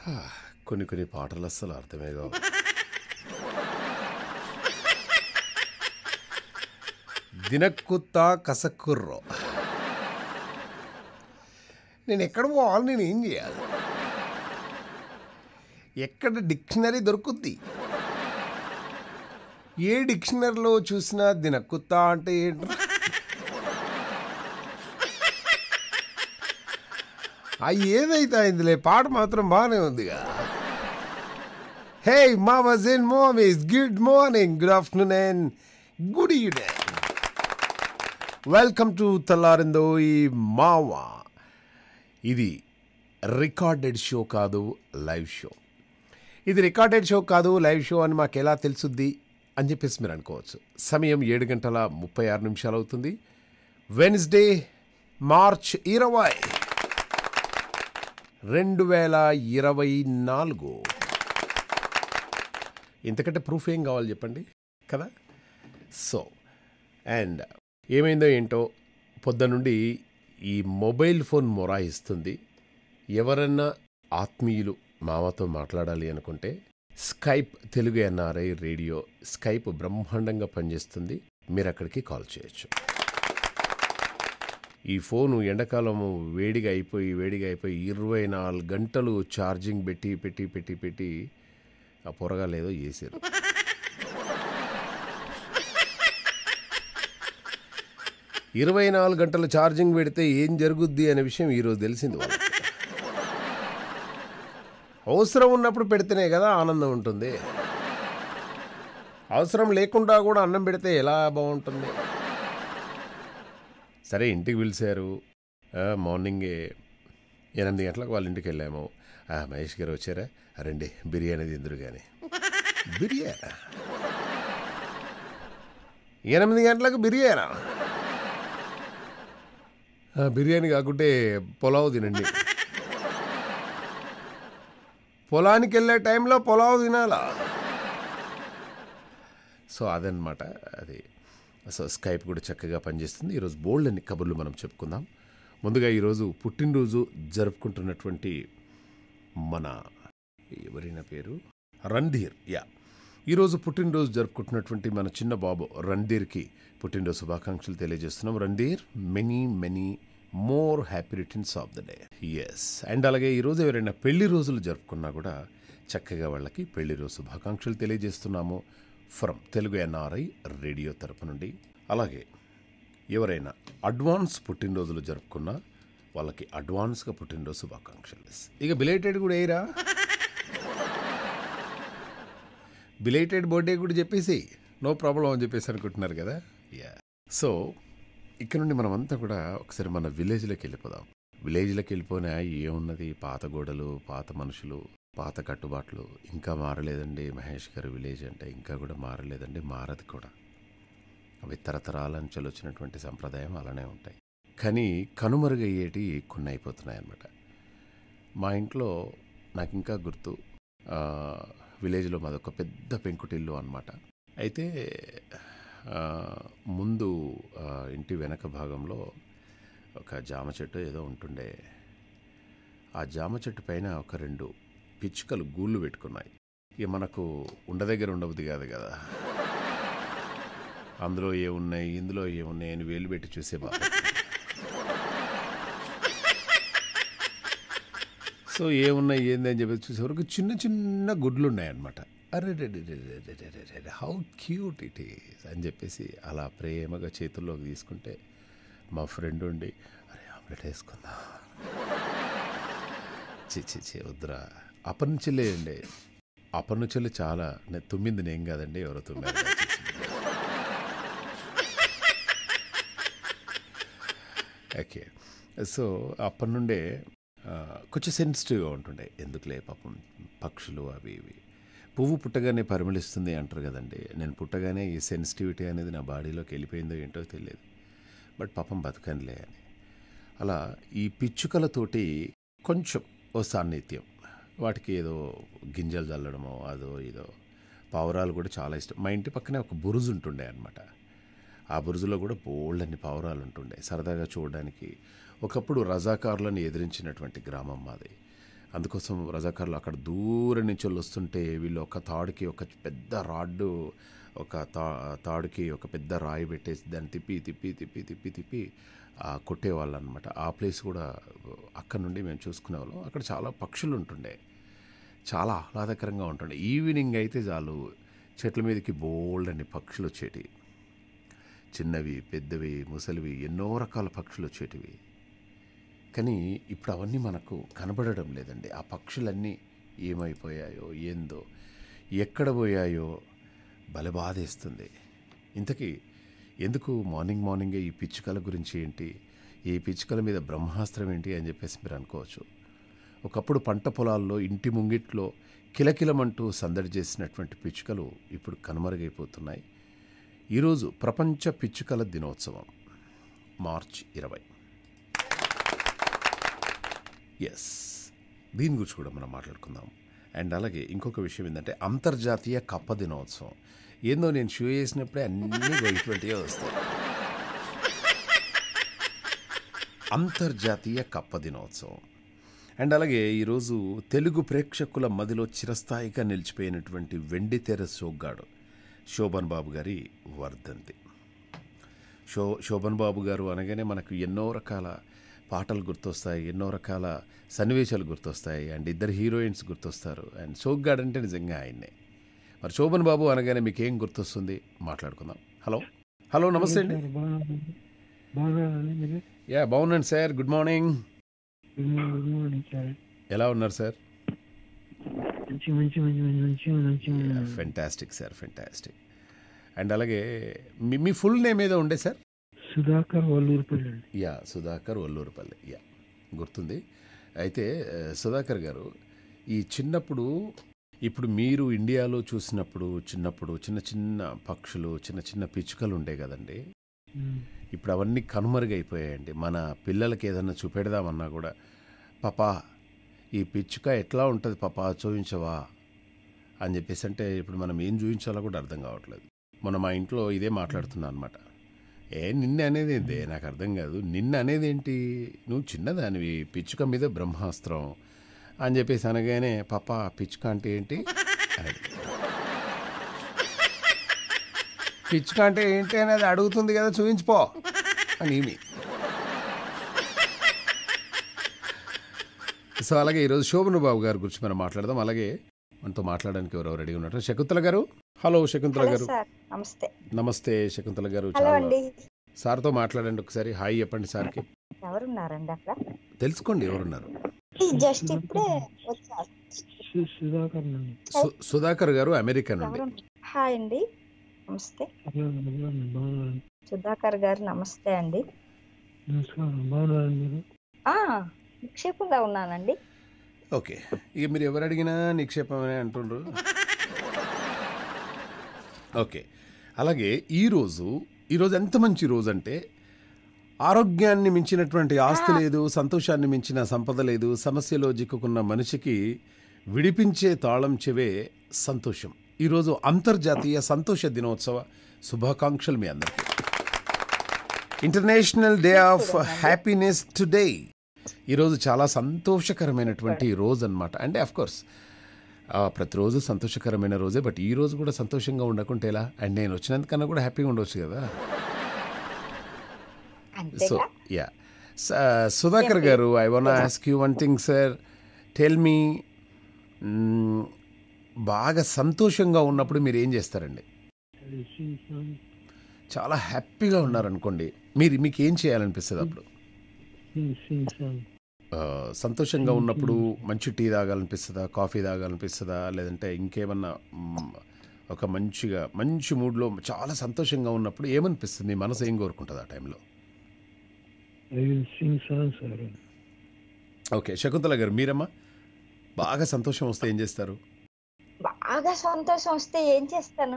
హా, కొన్ని కొన్ని పాటలు అస్సలు అర్థమే కావు దినక్కుత్త కసక్కుర్రో నేను ఎక్కడ పోవాలి నేను ఏం చేయాలి ఎక్కడ డిక్షనరీ దొరుకుద్ది ఏ డిక్షనరీలో చూసినా దినక్కుత్త అంటే ఏంటి ఆ ఏదైతే అయిందిలే పాట మాత్రం బాగానే ఉందిగా హే మామస్ అండ్ మామీస్ good morning good afternoon and good evening welcome to తెల్లారిందో ఈ మావా ఇది రికార్డెడ్ షో కాదు లైవ్ షో ఇది రికార్డెడ్ షో కాదు లైవ్ షో అని మాకు ఎలా తెలుసుద్ది అని చెప్పేసి మీరు అనుకోవచ్చు సమయం ఏడు గంటల ముప్పై ఆరు నిమిషాలు అవుతుంది వెన్స్డే మార్చ్ ఇరవై రెండు వేల ఇరవై నాలుగు ఇంతకంటే ప్రూఫ్ ఏం కావాలి చెప్పండి కదా సో అండ్ ఏమైందో ఏంటో పొద్దు నుండి ఈ మొబైల్ ఫోన్ మొరాయిస్తుంది ఎవరన్నా ఆత్మీయులు మామతో మాట్లాడాలి అనుకుంటే Skype Telugu NRI radio Skype బ్రహ్మాండంగా పనిచేస్తుంది మీరు అక్కడికి కాల్ చేయొచ్చు ఈ ఫోను ఎండాకాలము వేడిగా అయిపోయి వేడిగా అయిపోయి ఇరవై నాలుగు గంటలు ఛార్జింగ్ పెట్టి పెట్టి పెట్టి పెట్టి ఆ పొరగాలేదో చేసారు ఇరవై నాలుగు గంటలు ఛార్జింగ్ పెడితే ఏం జరుగుద్ది అనే విషయం ఈరోజు తెలిసింది వాళ్ళకి అవసరం ఉన్నప్పుడు పెడితేనే కదా ఆనందం ఉంటుంది అవసరం లేకుండా కూడా అన్నం పెడితే ఎలా బాగుంటుంది సరే ఇంటికి పిలిచారు ఆ, మార్నింగే ఎనిమిది గంటలకు వాళ్ళ ఇంటికి వెళ్ళాము ఆ, మహేష్ గారు వచ్చారా రండి బిర్యానీ తిందురు కానీ బిర్యానా ఎనిమిది గంటలకు బిర్యానా ఆ, బిర్యానీ కాకుంటే పులావ్ తినండి పొలానికి వెళ్ళే టైంలో పులావ్ తినాలా సో అదనమాట అది సో స్కైప్ కూడా చక్కగా పనిచేస్తుంది ఈరోజు బోల్డ్ అన్ని కబుర్లు మనం చెప్పుకుందాం ముందుగా ఈరోజు పుట్టినరోజు జరుపుకుంటున్నటువంటి మన ఎవరైనా పేరు రణ్ధీర్ యా ఈరోజు పుట్టినరోజు జరుపుకుంటున్నటువంటి మన చిన్న బాబు రణ్ధీర్కి పుట్టినరోజు శుభాకాంక్షలు తెలియజేస్తున్నాం Randhir many many more happy returns of the day yes and అలాగే ఈరోజు ఎవరైనా పెళ్లి రోజులు జరుపుకున్నా కూడా చక్కగా వాళ్ళకి పెళ్లి రోజు శుభాకాంక్షలు తెలియజేస్తున్నాము ఫ్రమ్ తెలుగు ఎన్ఆర్ఐ రేడియో తరపు నుండి అలాగే ఎవరైనా అడ్వాన్స్ పుట్టినరోజులు జరుపుకున్నా వాళ్ళకి అడ్వాన్స్గా పుట్టినరోజు శుభాకాంక్షలు ఇక బిలేటెడ్ కూడా వేయరా బిలేటెడ్ బర్త్డే కూడా చెప్పేసి నో ప్రాబ్లం అని చెప్పేసి అనుకుంటున్నారు కదా యా సో ఇక్కడ నుండి మనమంతా కూడా ఒకసారి మన విలేజ్లోకి వెళ్ళిపోదాం విలేజ్లోకి వెళ్ళిపోయినా ఏమున్నది పాత గోడలు పాత మనుషులు పాత కట్టుబాట్లు ఇంకా మారలేదండి మహేష్ గారు విలేజ్ అంటే ఇంకా కూడా మారలేదండి మారదు కూడా అవి తరతరాల నుంచి వచ్చినటువంటి సంప్రదాయం అలానే ఉంటాయి కానీ కనుమరుగయ్యేటి కొన్ని అయిపోతున్నాయి అన్నమాట మా ఇంట్లో నాకు ఇంకా గుర్తు ఆ, విలేజ్లో మాదొక పెద్ద పెంకుటిల్లు అనమాట అయితే ఆ, ముందు ఆ, ఇంటి వెనక భాగంలో ఒక జామ చెట్టు ఏదో ఉంటుండే ఆ జామ చెట్టు పైన ఒక రెండు పిచ్చుకలు గూళ్ళు పెట్టుకున్నాయి ఇక మనకు ఉండ దగ్గర ఉండబుద్ది కాదు కదా అందులో ఏమున్నాయి ఇందులో ఏమున్నాయి అని వేలు పెట్టి చూసే బాబు సో ఏమున్నాయి ఏంది అని చెప్పి చూసేవరకు చిన్న చిన్న గుడ్లు ఉన్నాయన్నమాట అరే హౌ క్యూట్ ఇట్ ఈస్ అని చెప్పేసి అలా ప్రేమగా చేతుల్లోకి తీసుకుంటే మా ఫ్రెండ్ ఉండి అరే ఆమ్లెట్ వేసుకుందాం చి చి చి వద్దురా అప్పటి నుంచి లేదండి అప్పటి నుంచి చాలా నేను తుమ్మింది నేను కాదండి ఎవరో తుమ్మారు ఓకే సో అప్పటి నుండే ఆ, కొంచెం సెన్సిటివ్గా ఉంటుండే ఎందుకులే పాపం పక్షులు అవి ఇవి పువ్వు పుట్టగానే పరిమళిస్తుంది అంటారు కదండి నేను పుట్టగానే ఈ సెన్సిటివిటీ అనేది నా బాడీలోకి వెళ్ళిపోయిందో ఏంటో తెలియదు బట్ పాపం బతకనిలే అని అలా ఈ పిచ్చుకలతోటి కొంచెం ఓ సాన్నిధ్యం వాటికి ఏదో గింజలు చల్లడమో అదో ఇదో పావురాలు కూడా చాలా ఇష్టం మా ఇంటి పక్కనే ఒక బురుజు ఉంటుండే అనమాట ఆ బురుజులో కూడా బోల్డన్ని పావురాలు ఉంటుండే సరదాగా చూడడానికి ఒకప్పుడు రజాకారులను ఎదిరించినటువంటి గ్రామం మాది అందుకోసం రజాకారులు అక్కడ దూరం నుంచి వాళ్ళు వస్తుంటే వీళ్ళు ఒక తాడుకి ఒక పెద్ద రాడ్డు ఒక తా తాడుకి ఒక పెద్ద రాయి పెట్టేసి దాన్ని తిప్పి తిప్పి తిప్పి తిప్పి తిప్పి ఆ, కొట్టేవాళ్ళు అనమాట ఆ ప్లేస్ కూడా అక్కడ నుండి మేము చూసుకునేవాళ్ళం అక్కడ చాలా పక్షులు ఉంటుండే చాలా ఆహ్లాదకరంగా ఉంటుండే ఈవినింగ్ అయితే చాలు చెట్ల మీదకి బోల్డ్ అని పక్షులు వచ్చేటివి చిన్నవి పెద్దవి ముసలివి ఎన్నో రకాల పక్షులు వచ్చేటివి కానీ ఇప్పుడు అవన్నీ మనకు కనబడడం లేదండి ఆ పక్షులన్నీ ఏమైపోయాయో ఏందో ఎక్కడ పోయాయో భలే బాధేస్తుంది ఇంతకీ ఎందుకు మార్నింగ్ మార్నింగే ఈ పిచ్చుకల గురించి ఏంటి ఈ పిచ్చుకల మీద బ్రహ్మాస్త్రం ఏంటి అని చెప్పేసి మీరు అనుకోవచ్చు ఒకప్పుడు పంట పొలాల్లో ఇంటి ముంగిట్లో కిలకిలమంటూ సందడి చేసినటువంటి పిచ్చుకలు ఇప్పుడు కనుమరుగైపోతున్నాయి ఈరోజు ప్రపంచ పిచ్చుకల దినోత్సవం మార్చ్ ఇరవై ఎస్ దీని గురించి కూడా మనం మాట్లాడుకుందాం అండ్ అలాగే ఇంకొక విషయం ఏంటంటే అంతర్జాతీయ కప్ప దినోత్సవం ఏందో నేను షూ వేసినప్పుడే అన్నీ ఇటువంటివే వస్తాయి అంతర్జాతీయ కప్ప దినోత్సవం అండ్ అలాగే ఈరోజు తెలుగు ప్రేక్షకుల మదిలో చిరస్థాయిగా నిలిచిపోయినటువంటి వెండితెర సోగ్గాడు శోభన్ బాబు గారి వర్ధంతి శో శోభన్ బాబు గారు అనగానే మనకు ఎన్నో రకాల పాటలు గుర్తొస్తాయి ఎన్నో రకాల సన్నివేశాలు గుర్తొస్తాయి అండ్ ఇద్దరు హీరోయిన్స్ గుర్తొస్తారు అండ్ సోగ్గాడ్ అంటే నిజంగా ఆయన్నే మరి శోభన్ బాబు అనగానే మీకు ఏం గుర్తొస్తుంది మాట్లాడుకుందాం హలో హలో నమస్తే అండి సార్ బాగున్నాను బాగున్నారండి మీరు యా బాగున్నాను sir good morning good morning good morning sir ఎలా ఉన్నారు సార్ మంచి మంచి మంచి మంచి మంచి మంచి ఉన్నాను. ఫెంటాస్టిక్ సార్ ఫెంటాస్టిక్ అండ్ అలాగే మీ మీ ఫుల్ నేమ్ ఏదో ఉండే సార్ సుధాకర్ వల్లూరుపల్లి అండి యా సుధాకర్ ఒల్లూరుపల్లి యా గుర్తుంది అయితే ఆ, సుధాకర్ గారు ఈ చిన్నప్పుడు ఇప్పుడు మీరు ఇండియాలో చూసినప్పుడు చిన్నప్పుడు చిన్న చిన్న పక్షులు చిన్న చిన్న పిచ్చుకలు ఉండే కదండి ఉమ్. ఇప్పుడు అవన్నీ కనుమరుగైపోయాయండి మన పిల్లలకి ఏదన్నా చూపెడదామన్నా కూడా పాపా ఈ పిచ్చుక ఎట్లా ఉంటుంది పాపా చూపించవా అని చెప్పేసి అంటే ఇప్పుడు మనం ఏం చూపించాలో కూడా అర్థం కావట్లేదు మొన్న మా ఇంట్లో ఇదే మాట్లాడుతున్నా అనమాట ఏ నిన్న అనేది ఏంది నాకు అర్థం కాదు నిన్న అనేది ఏంటి నువ్వు చిన్నదానివి పిచ్చుక మీద బ్రహ్మాస్త్రం అని చెప్పేసి అనగానే పాప పిచ్చుక అంటే ఏంటి అని పిచ్చుక అంటే ఏంటి అనేది అడుగుతుంది కదా చూపించిపో అని ఈమె సో అలాగే ఈరోజు శోభను బాబు గారి గురించి మనం మాట్లాడదాం అలాగే మనతో మాట్లాడడానికి ఎవరెవరు రెడీ ఉన్నారు Shakuntala garu hello Shakuntala hello garu sir namaste namaste Shakuntala garu hello చాలా అండి సార్తో మాట్లాడండి ఒకసారి హాయ్ చెప్పండి సార్కి ఎవరున్నారండి అక్కడ తెలుసుకోండి ఎవరున్నారు జస్ట్ ఇప్పుడే వచ్చారు సు- సుధాకర్ అండి సు- సుధాకర్ గారు అమెరికా నుండి ఎవరు హాయ్ అండి నమస్తే హలో బాగున్నాను బాగున్నాను సుధాకర్ గారు నమస్తే అండి నమస్కారం బాగున్నారండి మీరు ఆ నిక్షేపంగా ఉన్నానండి ఓకే ఇక మీరు ఎవరు అడిగినా నిక్షేపమనే అంటుండ్రు ఓకే అలాగే ఈరోజు ఈరోజు ఎంత మంచి రోజు అంటే ఆరోగ్యాన్ని మించినటువంటి ఆస్తి లేదు సంతోషాన్ని మించిన సంపద లేదు సమస్యలో చిక్కుకున్న మనిషికి విడిపించే తాళం చెవే సంతోషం ఈరోజు అంతర్జాతీయ సంతోష దినోత్సవ శుభాకాంక్షలు మీ అందరికీ international day of happiness today ఈరోజు చాలా సంతోషకరమైనటువంటి రోజు అనమాట అంటే అఫ్ కోర్స్ ప్రతిరోజు సంతోషకరమైన రోజే బట్ ఈ రోజు కూడా సంతోషంగా ఉండకుంటే ఎలా అండ్ నేను వచ్చినందుకన్నా కూడా హ్యాపీగా ఉండొచ్చు కదా సో అంతేగా yeah Sudhakar garu I want ask you one thing sir tell me బాగా సంతోషంగా ఉన్నప్పుడు మీరు ఏం చేస్తారండి సింగ్ సాంగ్ చాలా హ్యాపీగా ఉన్నారనుకోండి మీరు మీకు ఏం చేయాలనిపిస్తుంది అప్పుడు సింగ్ సింగ్ సాంగ్ ఆ, సంతోషంగా ఉన్నప్పుడు మంచి టీ తాగాలనిపిస్తుందా కాఫీ తాగాలనిపిస్తుందా లేదంటే ఇంకేమన్నా మ్, ఒక మంచిగా మంచి మూడ్లో చాలా సంతోషంగా ఉన్నప్పుడు ఏమనిపిస్తుంది మీ మనసు ఏం కోరుకుంటుంది ఆ టైంలో I will sing song sir okay Shakuntala garu మీరమ్మా బాగా సంతోషం వస్తే ఏం చేస్తారు బాగా సంతోషం వస్తే ఏం చేస్తాను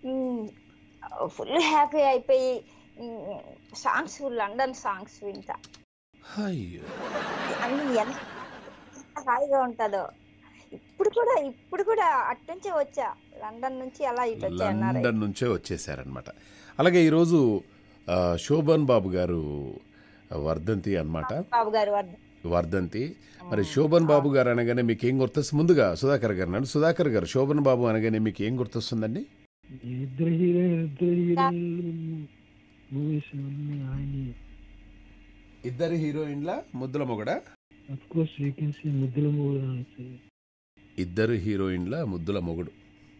ఫుల్ హ్యాపీ అయిపోయి సాంగ్స్ లండన్ సాంగ్స్ వింటా అయ్యో అన్ని ఎంత హాయిగా ఉంటుందో ఇప్పుడు కూడా ఇప్పుడు కూడా అట్నుంచే వచ్చా లండన్ నుంచి అలా ఇటు వచ్చా అన్నారు లండన్ నుంచే వచ్చేసారనమాట అలాగే ఈరోజు ఆ, శోభన్ బాబు గారు వర్ధంతి అన్నమాట బాబు గారు వద్ద వర్ధంతి మరి శోభన్ బాబు గారు అనగానే మీకు ఏం గుర్తొస్తుంది ముందుగా సుధాకర్ గారు అన్నాడు సుధాకర్ గారు శోభన్ బాబు అనగానే మీకు ఏం గుర్తొస్తుందండి ఇద్దరు హీరోయిన్ ఇద్దరు హీరోయిన్లు మూవీస్ ఆయన ఇద్దరు హీరోయిన్ల ముద్దుల మొగడ of course we can see ముద్దుల మూవీ ఇద్దరు హీరోయిన్ల ముద్దుల మొగుడు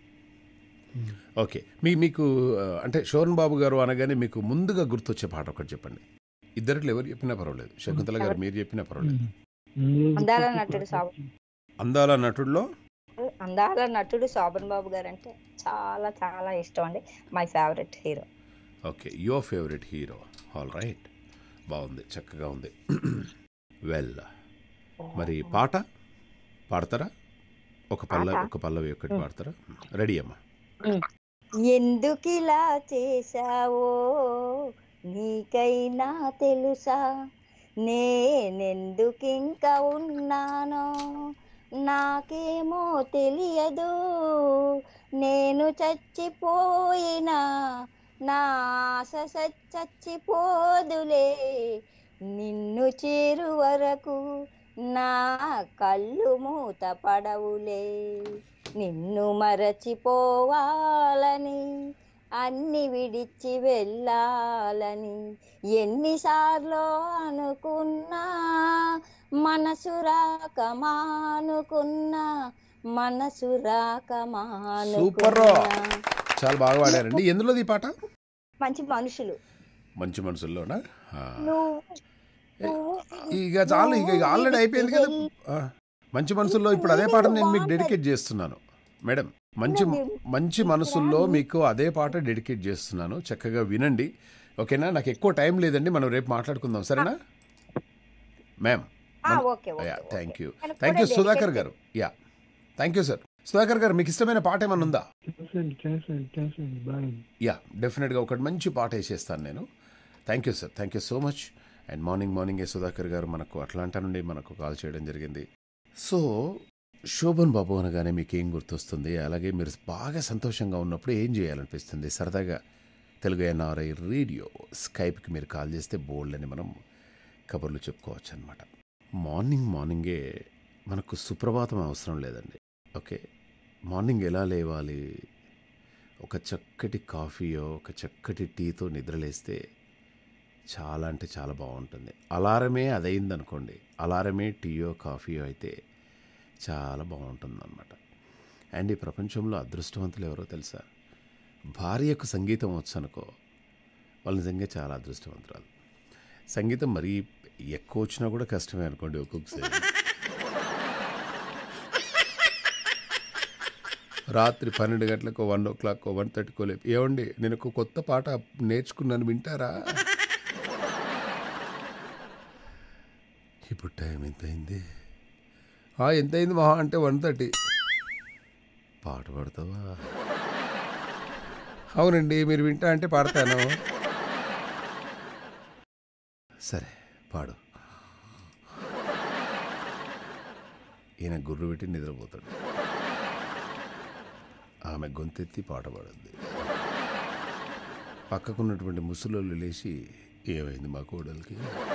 ఓకే మీ మీకు ఆ, అంటే శోభన్ బాబు గారు అనగానే మీకు ముందుగా గుర్తొచ్చే పాట ఒకటి చెప్పండి ఇద్దరిలో ఎవరు చెప్పినా పర్వాలేదు శకుంతల గారు మీరు చెప్పినా పర్వాలేదు అందాల నటుడు సాబు అందాల నటుల్లో అందాల నటుడు శోభన్ బాబు గారు అంటే చాలా చాలా ఇష్టం అండి my favourite hero okay your favourite hero all right బాగుంది చక్కగా ఉంది వెల్ మరి పాట పాడతారా ఒక పల్ల పాట? ఒక పల్లవి ఒకటి పాడతారా రెడీ అమ్మా ఎందుకిలా చేశావో నీకైనా తెలుసా నేనెందుకింకా ఉన్నానో నాకేమో తెలియదు నేను చచ్చిపోయినా నా ఆశ సచ్- చచ్చిపోదులే నిన్ను చేరు వరకు నా కళ్ళు మూత పడవులే నిన్ను మరచిపోవాలని అన్ని విడిచి వెళ్ళాలని ఎన్నిసార్లు అనుకున్నా మనసు రాక మానుకున్నా మనసు రాక సూపర్ మానుకున్నా చాలా బాగా పాడారండి ఎందులోది ఈ పాట మంచి మనుషులు మంచి మనసుల్లోనా ఆ. నువ్వు ఏ, నువ్వు ఇక చాలు ఇక ఇక ఆల్రెడీ అయిపోయింది కదా ఆ, మంచి మనసుల్లో ఇప్పుడు అదే పాట నేను మీకు డెడికేట్ చేస్తున్నాను మేడం మంచి మంచి మనసుల్లో మీకు అదే పాట డెడికేట్ చేస్తున్నాను చక్కగా వినండి ఓకేనా నాకు ఎక్కువ టైం లేదండి మనం రేపు మాట్లాడుకుందాం సరేనా మ్యామ్ ఆ, okay okay, okay. Thank you నేను థ్యాంక్ యూ కూడా Sudhakar dedicate garu yeah thank you sir Sudhakar garu మీకు ఇష్టమైన పాట ఏమన్నా ఉందా థ్యాంక్స్ అండి థ్యాంక్స్ అండి థ్యాంక్స్ అండి బాయ్ యా డెఫినెట్గా ఒకటి మంచి పాట వేసేస్తాను నేను thank you sir thank you so much and morning మార్నింగే సుధాకర్ గారు మనకు అట్లాంటా నుండి మనకు కాల్ చేయడం జరిగింది సో శోభన్ బాబు అనగానే మీకు ఏం గుర్తొస్తుంది అలాగే మీరు బాగా సంతోషంగా ఉన్నప్పుడు ఏం చేయాలనిపిస్తుంది సరదాగా తెలుగు ఎన్ఆర్ఐ రేడియో స్కైప్కి మీరు కాల్ చేస్తే బోల్డ్ అని మనం కబుర్లు చెప్పుకోవచ్చు అనమాట మార్నింగ్ మార్నింగే మనకు సుప్రభాతం అవసరం లేదండి ఓకే మార్నింగ్ ఎలా లేవాలి ఒక చక్కటి కాఫీయో ఒక చక్కటి టీతో నిద్రలేస్తే చాలా అంటే చాలా బాగుంటుంది అలారమే అదైంది అనుకోండి అలారమే టీయో కాఫీయో అయితే చాలా బాగుంటుంది అనమాట అండ్ ఈ ప్రపంచంలో అదృష్టవంతులు ఎవరో తెలుసా భార్యకు సంగీతం వచ్చు అనుకో వాళ్ళు నిజంగా చాలా అదృష్టవంతురాలు సంగీతం మరీ ఎక్కువ వచ్చినా కూడా కష్టమే అనుకోండి ఒక్కొక్కసారి రాత్రి పన్నెండు గంటలకు వన్ ఓ క్లాక్ వన్ థర్టీకో లేపు ఏమండి నేను ఒక కొత్త పాట నేర్చుకున్నాను వింటారా ఇప్పుడు టైం ఎంత అయింది ఆ, ఎంత అయింది మహా అంటే వన్ థర్టీ పాట పాడతావా అవునండి మీరు వింటా అంటే పాడతాను సరే పాడు ఈయన గుర్రు పెట్టి నిద్రపోతాడు ఆమె గొంతెత్తి పాట పాడుద్ది పక్కకున్నటువంటి ముసలోళ్ళు లేచి ఏమైంది మా కోడలికి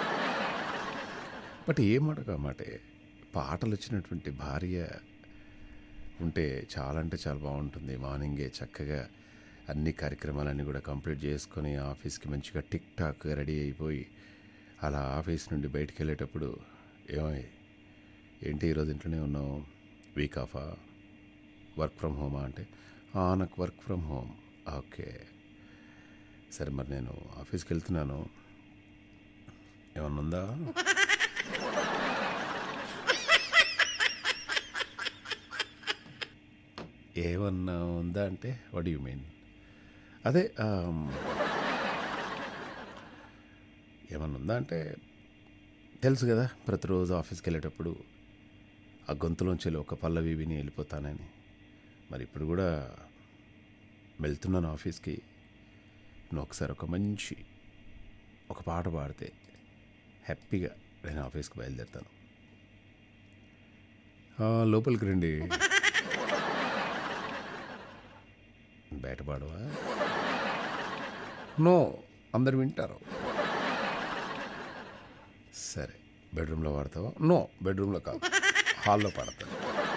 బట్ ఏమాట మాటే పాటలు వచ్చినటువంటి భార్య ఉంటే చాలా అంటే చాలా బాగుంటుంది మార్నింగే చక్కగా అన్ని కార్యక్రమాలన్నీ కూడా కంప్లీట్ చేసుకొని ఆఫీస్కి మంచిగా టిక్ టాక్ రెడీ అయిపోయి అలా ఆఫీస్ నుండి బయటికి వెళ్ళేటప్పుడు ఏమై ఏంటి ఈరోజు ఇంట్లోనే ఉన్నావు వీక్ ఆఫా వర్క్ ఫ్రమ్ హోమా అంటే "ఆ, నాకు వర్క్ ఫ్రమ్ హోమ్ ఓకే సరే మరి నేను ఆఫీస్కి వెళ్తున్నాను ఏమన్నా ఉందా ఏమన్నా ఉందా అంటే వాట్ యు మీన్ అదే ఆమ్, ఏమన్నా ఉందా అంటే తెలుసు కదా ప్రతిరోజు ఆఫీస్కి వెళ్ళేటప్పుడు ఆ గొంతులోంచి ఒక పల్లవి విని వెళ్ళిపోతానని మరి ఇప్పుడు కూడా వెళ్తున్నాను ఆఫీస్కి నువ్వు ఒకసారి ఒక మంచి ఒక పాట పాడితే హ్యాపీగా నేను ఆఫీస్కి బయలుదేరుతాను "ఆ, లోపలికి రండి బయట పాడవా నో అందరు వింటారు సరే బెడ్రూమ్లో పాడతావా నో బెడ్రూమ్లో కాదు హాల్లో పాడతాను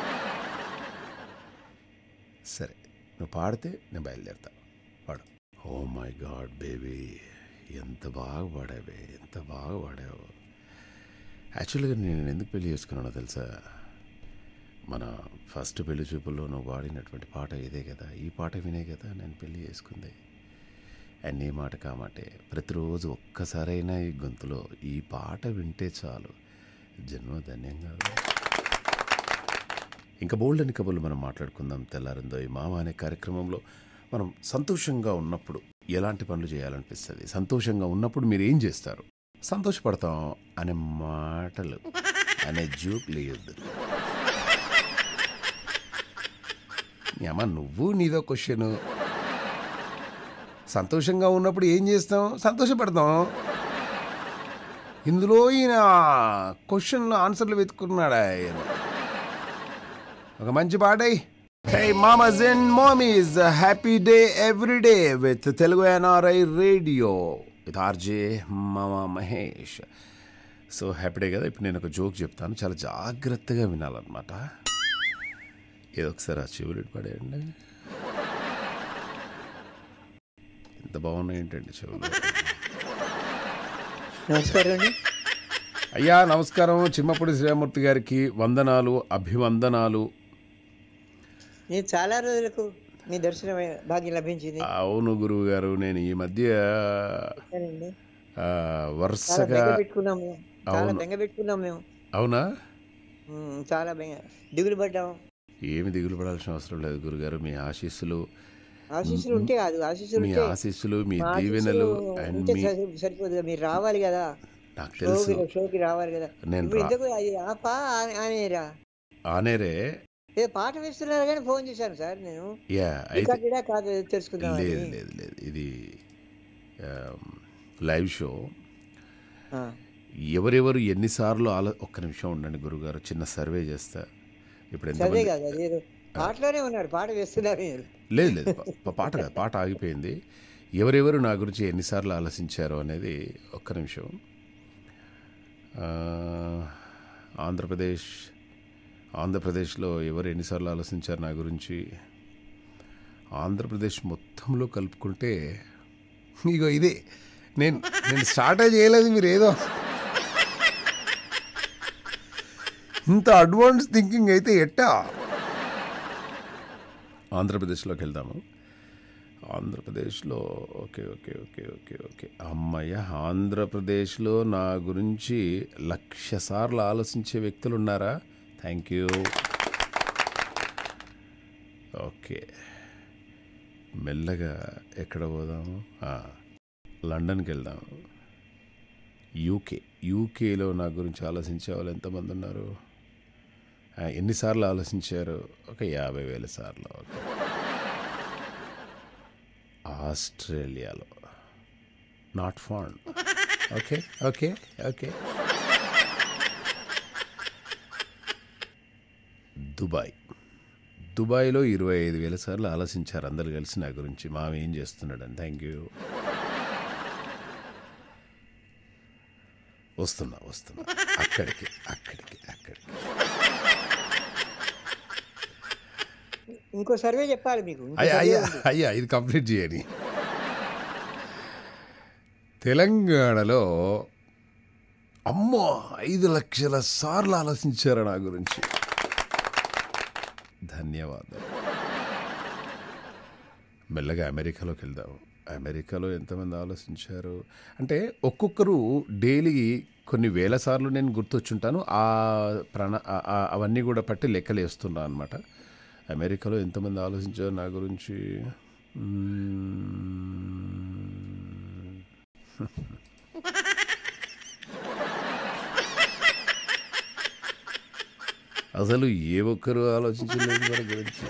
సరే నువ్వు పాడితే నేను బయలుదేరుతా పాడు ఓ మై గాడ్ బేబీ ఎంత బాగా పాడావే ఎంత బాగా పాడావు యాక్చువల్గా నేను ఎందుకు పెళ్లి చేసుకున్నానో తెలుసా మన ఫస్ట్ పెళ్లి చూపుల్లో నువ్వు పాడినటువంటి పాట ఇదే కదా ఈ పాట వినే కదా నేను పెళ్లి చేసుకుంది అండ్ ఈ మాట కామాటే ప్రతిరోజు ఒక్కసారైనా ఈ గొంతులో ఈ పాట వింటే చాలు జన్మ ధన్యంగా ఇంకా బోల్డ్ అని కబుర్లు మనం మాట్లాడుకుందాం తెల్లారిందో ఈ మామ అనే కార్యక్రమంలో మనం సంతోషంగా ఉన్నప్పుడు ఎలాంటి పనులు చేయాలనిపిస్తుంది సంతోషంగా ఉన్నప్పుడు మీరు ఏం చేస్తారు సంతోషపడతాం అనే మాటలు అనే జోక్ లేదు అమ్మ నువ్వు నీదో క్వశ్చన్ సంతోషంగా ఉన్నప్పుడు ఏం చేస్తాం సంతోషపడతాం ఇందులో ఈయన క్వశ్చన్లో ఆన్సర్లు వెతుకున్నాడా ఆయన ఒక మంచి పాటై హే మామస్ అండ్ మామీస్ happy day every day with Telugu NRI radio with RJ Mama Mahesh so happy day కదా ఇప్పుడు నేను ఒక జోక్ చెప్తాను చాలా జాగ్రత్తగా వినాలన్నమాట ఏదో ఒకసారి ఆ చెవులు పడేయండి ఎంత బాగున్నాయి ఏంటండి చెవులు నమస్కారం అండి అయ్యా నమస్కారం చిమ్మపూడి శ్రీరామూర్తి గారికి వందనాలు అభివందనాలు నేను చాలా రోజులకు మీ దర్శనం భాగ్యం లభించింది అవును గురువు గారు నేను ఈ మధ్య సరేనండి. ఆ, చాలా వరుసగా బెంగ పెట్టుకున్నాం మేము చాలా అవును. బెంగ పెట్టుకున్నాం మేము అవునా ఉమ్, చాలా బెంగ దిగులు పడ్డాం ఏమి దిగులు పడాల్సిన అవసరం లేదు గురుగారు మీ ఆశీస్సులు ఆశీస్సులు ఉంటే కాదు ఆశీస్సులు మీ ఉంటే ఆశీస్సులు మీ మా దీవెనలు ఆశీస్సులు అండ్ ఉంటే మీ సరి- సరిపోదు కదా, మీరు రావాలి కదా నాకు తెలుసు షోకి షోకి రావాలి కదా నేను ఇప్పుడు రా- ఇంతకు అది ఆపా ఆనే- ఆనేరా ఆనేరే ఏదో పాట వేస్తున్నారు కానీ ఫోన్ చేశాను సార్ నేను యా అయితే రికార్డెడా కాదు తెలుసుకుందాం లేదు లేదు లేదు ఇది లైవ్ షో ఎవరెవరు ఎన్నిసార్లు ఆలో ఒక్క నిమిషం ఉండండి గురుగారు చిన్న సర్వే చేస్తా ఇప్పుడు అదే ఎంతమంది కాదు అదేదో పాటలోనే ఉన్నారు పాట వేస్తున్నారు మీరు లేదు లేదు పా- పాట కాదు పాట ఆగిపోయింది ఎవరెవరు నా గురించి ఎన్నిసార్లు ఆలోచించారో అనేది ఒక్క నిమిషం ఆ, ఆంధ్రప్రదేశ్ ఆంధ్రప్రదేశ్లో ఎవరు ఎన్నిసార్లు ఆలోచించారు నా గురించి ఆంధ్రప్రదేశ్ మొత్తంలో కలుపుకుంటే ఇగో ఇదే నేను నేను స్టార్టే చేయలేదు మీరు ఏదో ఇంత అడ్వాన్స్ థింకింగ్ అయితే ఎట్టా ఆంధ్రప్రదేశ్లోకి వెళ్దాము ఆంధ్రప్రదేశ్లో okay okay okay okay okay అమ్మయ్య ఆంధ్రప్రదేశ్లో నా గురించి లక్ష సార్లు ఆలోచించే వ్యక్తులు ఉన్నారా థ్యాంక్ యూ ఓకే మెల్లగా ఎక్కడ పోదాము ఆ, లండన్కి వెళ్దాము యూకే యూకేలో నా గురించి ఆలోచించే వాళ్ళు ఎంతమంది ఉన్నారు ఆ, ఎన్నిసార్లు ఆలోచించారు ఒక యాభై వేల సార్లు ఓకే ఆస్ట్రేలియాలో not found okay okay okay Dubai దుబాయ్లో ఇరవై ఐదు వేల సార్లు ఆలోచించారు అందరు కలిసి నా గురించి మామ ఏం చేస్తున్నాడని థ్యాంక్ యూ వస్తున్నా వస్తున్నా అక్కడికి అక్కడికి అక్కడికి ఇంకో సర్వే చెప్పాలి మీకు ఇంకో అయ్యా సర్వే అయ్యా ఉంది. అయ్యా ఇది కంప్లీట్ చేయని తెలంగాణలో అమ్మో ఐదు లక్షల సార్లు ఆలోచించారు నా గురించి ధన్యవాదాలు మెల్లగా అమెరికాలోకి వెళ్దాం అమెరికాలో ఎంతమంది ఆలోచించారు అంటే ఒక్కొక్కరు డైలీ కొన్ని వేల సార్లు నేను గుర్తొచ్చుంటాను ఆ ప్రణా ఆ- ఆ- అవన్నీ కూడా పట్టి లెక్కలు వేస్తున్నా అనమాట అమెరికాలో ఎంతమంది ఆలోచించారు నా గురించి మ్మ్. అసలు ఏ ఒక్కరు ఆలోచించలేదు మన గురించి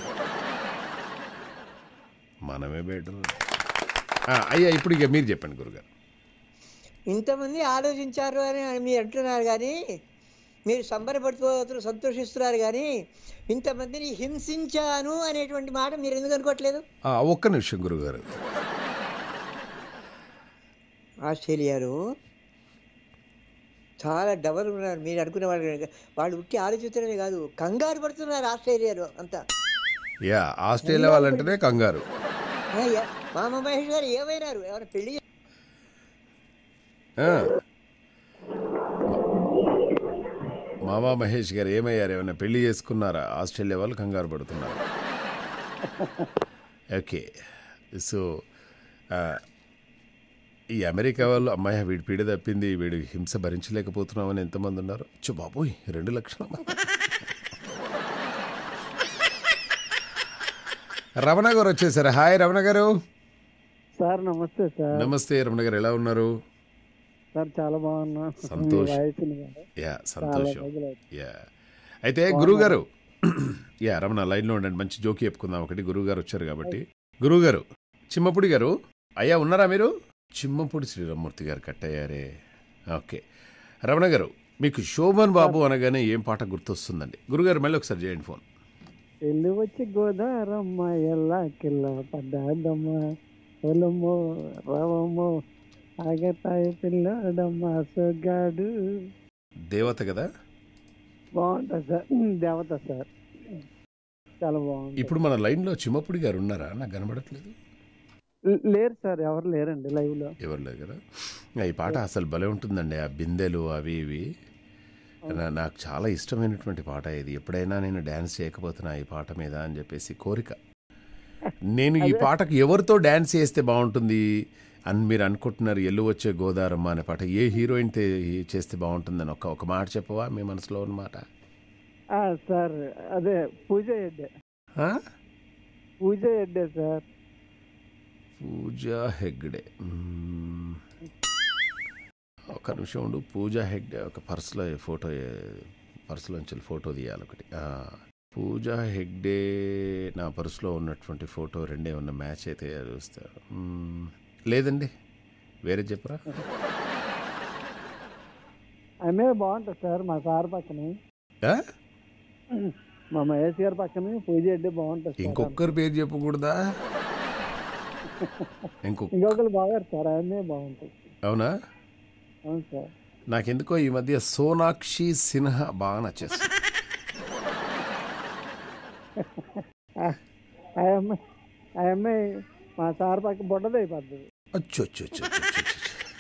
మనమే బెటర్ అయ్యా ఇప్పుడు ఇక మీరు చెప్పండి గురుగారు ఇంతమంది ఆలోచించారు అని మీరు అంటున్నారు కానీ మీరు సంబరపడిపోతున్నారు సంతోషిస్తున్నారు కానీ ఇంతమందిని హింసించాను అనేటువంటి మాట మీరు ఎందుకు అనుకోవట్లేదు ఆ, ఒక్క నిమిషం గురుగారు ఆస్ట్రేలియాలో చాలా డబల్ ఉన్నారు మీరు అనుకునే వాళ్ళు కనుక. వాళ్ళు ఉట్టి ఆలోచించడమే కాదు కంగారు పడుతున్నారు ఆస్ట్రేలియాలో అంతా యా ఆస్ట్రేలియా వాళ్ళంటేనే కంగారు ఆ, యా- మామ మహేష్ గారు ఏమైనారు ఎవరైనా పెళ్లి చే- ఆ. మామా మహేష్ గారు ఏమయ్యారు ఏమైనా పెళ్లి చేసుకున్నారా ఆస్ట్రేలియా వాళ్ళు కంగారు పడుతున్నారు ఓకే సో ఆ, ఈ అమెరికా వాళ్ళు అమ్మాయి వీడి పీడ తప్పింది వీడి హింస భరించలేకపోతున్నామని ఎంతమంది ఉన్నారు చు బాబోయ్ రెండు లక్షల రమణ గారు వచ్చేసారు హాయ్ రమణ గారు సార్ నమస్తే సార్ నమస్తే రమణ గారు ఎలా ఉన్నారు సార్ చాలా బాగున్నా సంతోష్. మీ వాయిస్ వినగానే యా చాలా సంతోషం రోజులైంది. యా అయితే గురువుగారు యా రమణ లైన్లో ఉండండి మంచి జోకి చెప్పుకుందాం ఒకటి గురువుగారు వచ్చారు కాబట్టి గురువుగారు చిమ్మపుడి గారు అయ్యా ఉన్నారా మీరు చిమ్మపుడి శ్రీరామ్మూర్తి గారు కట్టయ్యారే ఓకే రమణ గారు మీకు శోభన్ బాబు అనగానే ఏం పాట గుర్తొస్తుందండి గురుగారు మళ్ళీ ఒకసారి చేయండి ఫోన్ వెళ్ళి వచ్చి గోదారమ్మ ఎల్లా కిల్ల పడ్డాదమ్మ పొలము రవము ఆగతాయి పిల్లడమ్మ సొగ్గాడు దేవత కదా బాగుంటుంది సార్ దేవత సార్ చాలా బాగుంది ఇప్పుడు మన లైన్లో చిమ్మపుడి గారు ఉన్నారా నాకు కనబడట్లేదు లేరు సార్ ఎవరు లేరండి లైవ్ లో ఎవరు లేదు కదా ఈ పాట అసలు భలే ఉంటుందండి ఆ బిందెలు అవి ఇవి నా- నాకు చాలా ఇష్టమైనటువంటి పాట ఇది ఎప్పుడైనా నేను డ్యాన్స్ చేయకపోతున్నా ఈ పాట మీద అని చెప్పేసి కోరిక నేను ఈ పాటకు ఎవరితో డ్యాన్స్ చేస్తే బాగుంటుంది అని మీరు అనుకుంటున్నారు ఎల్లు వచ్చే గోదారమ్మ అనే పాట ఏ హీరోయిన్ చేస్తే బాగుంటుందని ఒక ఒక మాట చెప్పవా మీ మనసులో ఉన్న మాట ఆ, సార్ అదే పూజ హెడ్డే ఆ? పూజ హెడ్డే సార్ పూజా హెగ్డే మ్మ్. ఒక నిమిషం ఉండు పూజా హెగ్డే ఒక పర్సులో ఫోటో పర్సులోంచి ఫోటో తీయాలి ఒకటి ఆ, పూజా హెగ్డే నా పర్సులో ఉన్నటువంటి ఫోటో రెండే ఉన్న మ్యాచ్ అయితే చూస్తా మ్మ్. లేదండి వేరే చెప్పరా ఆమె బాగుంటుంది సార్ మా సార్ పక్కనే ఆ? మా మహేష్ గారి పక్కనే పూజ హెడ్డే బాగుంటుంది సార్ ఇంకొకరి పేరు చెప్పకూడదా ఇంకొక ఇంకొకరు బాగారు సార్ ఆయనే బాగుంటుంది అవునా అవును సార్ నాకెందుకో ఈ మధ్య సోనాక్షి సిన్హా బాగా నచ్చేస్తుంది ఆ అమ్మాయి ఆ అమ్మాయి మా సార్ పక్క బుడ్డది అయిపోద్ది అచ్చు అచ్చు అచ్చు అచ్చు, అచ్చు, అచ్చు.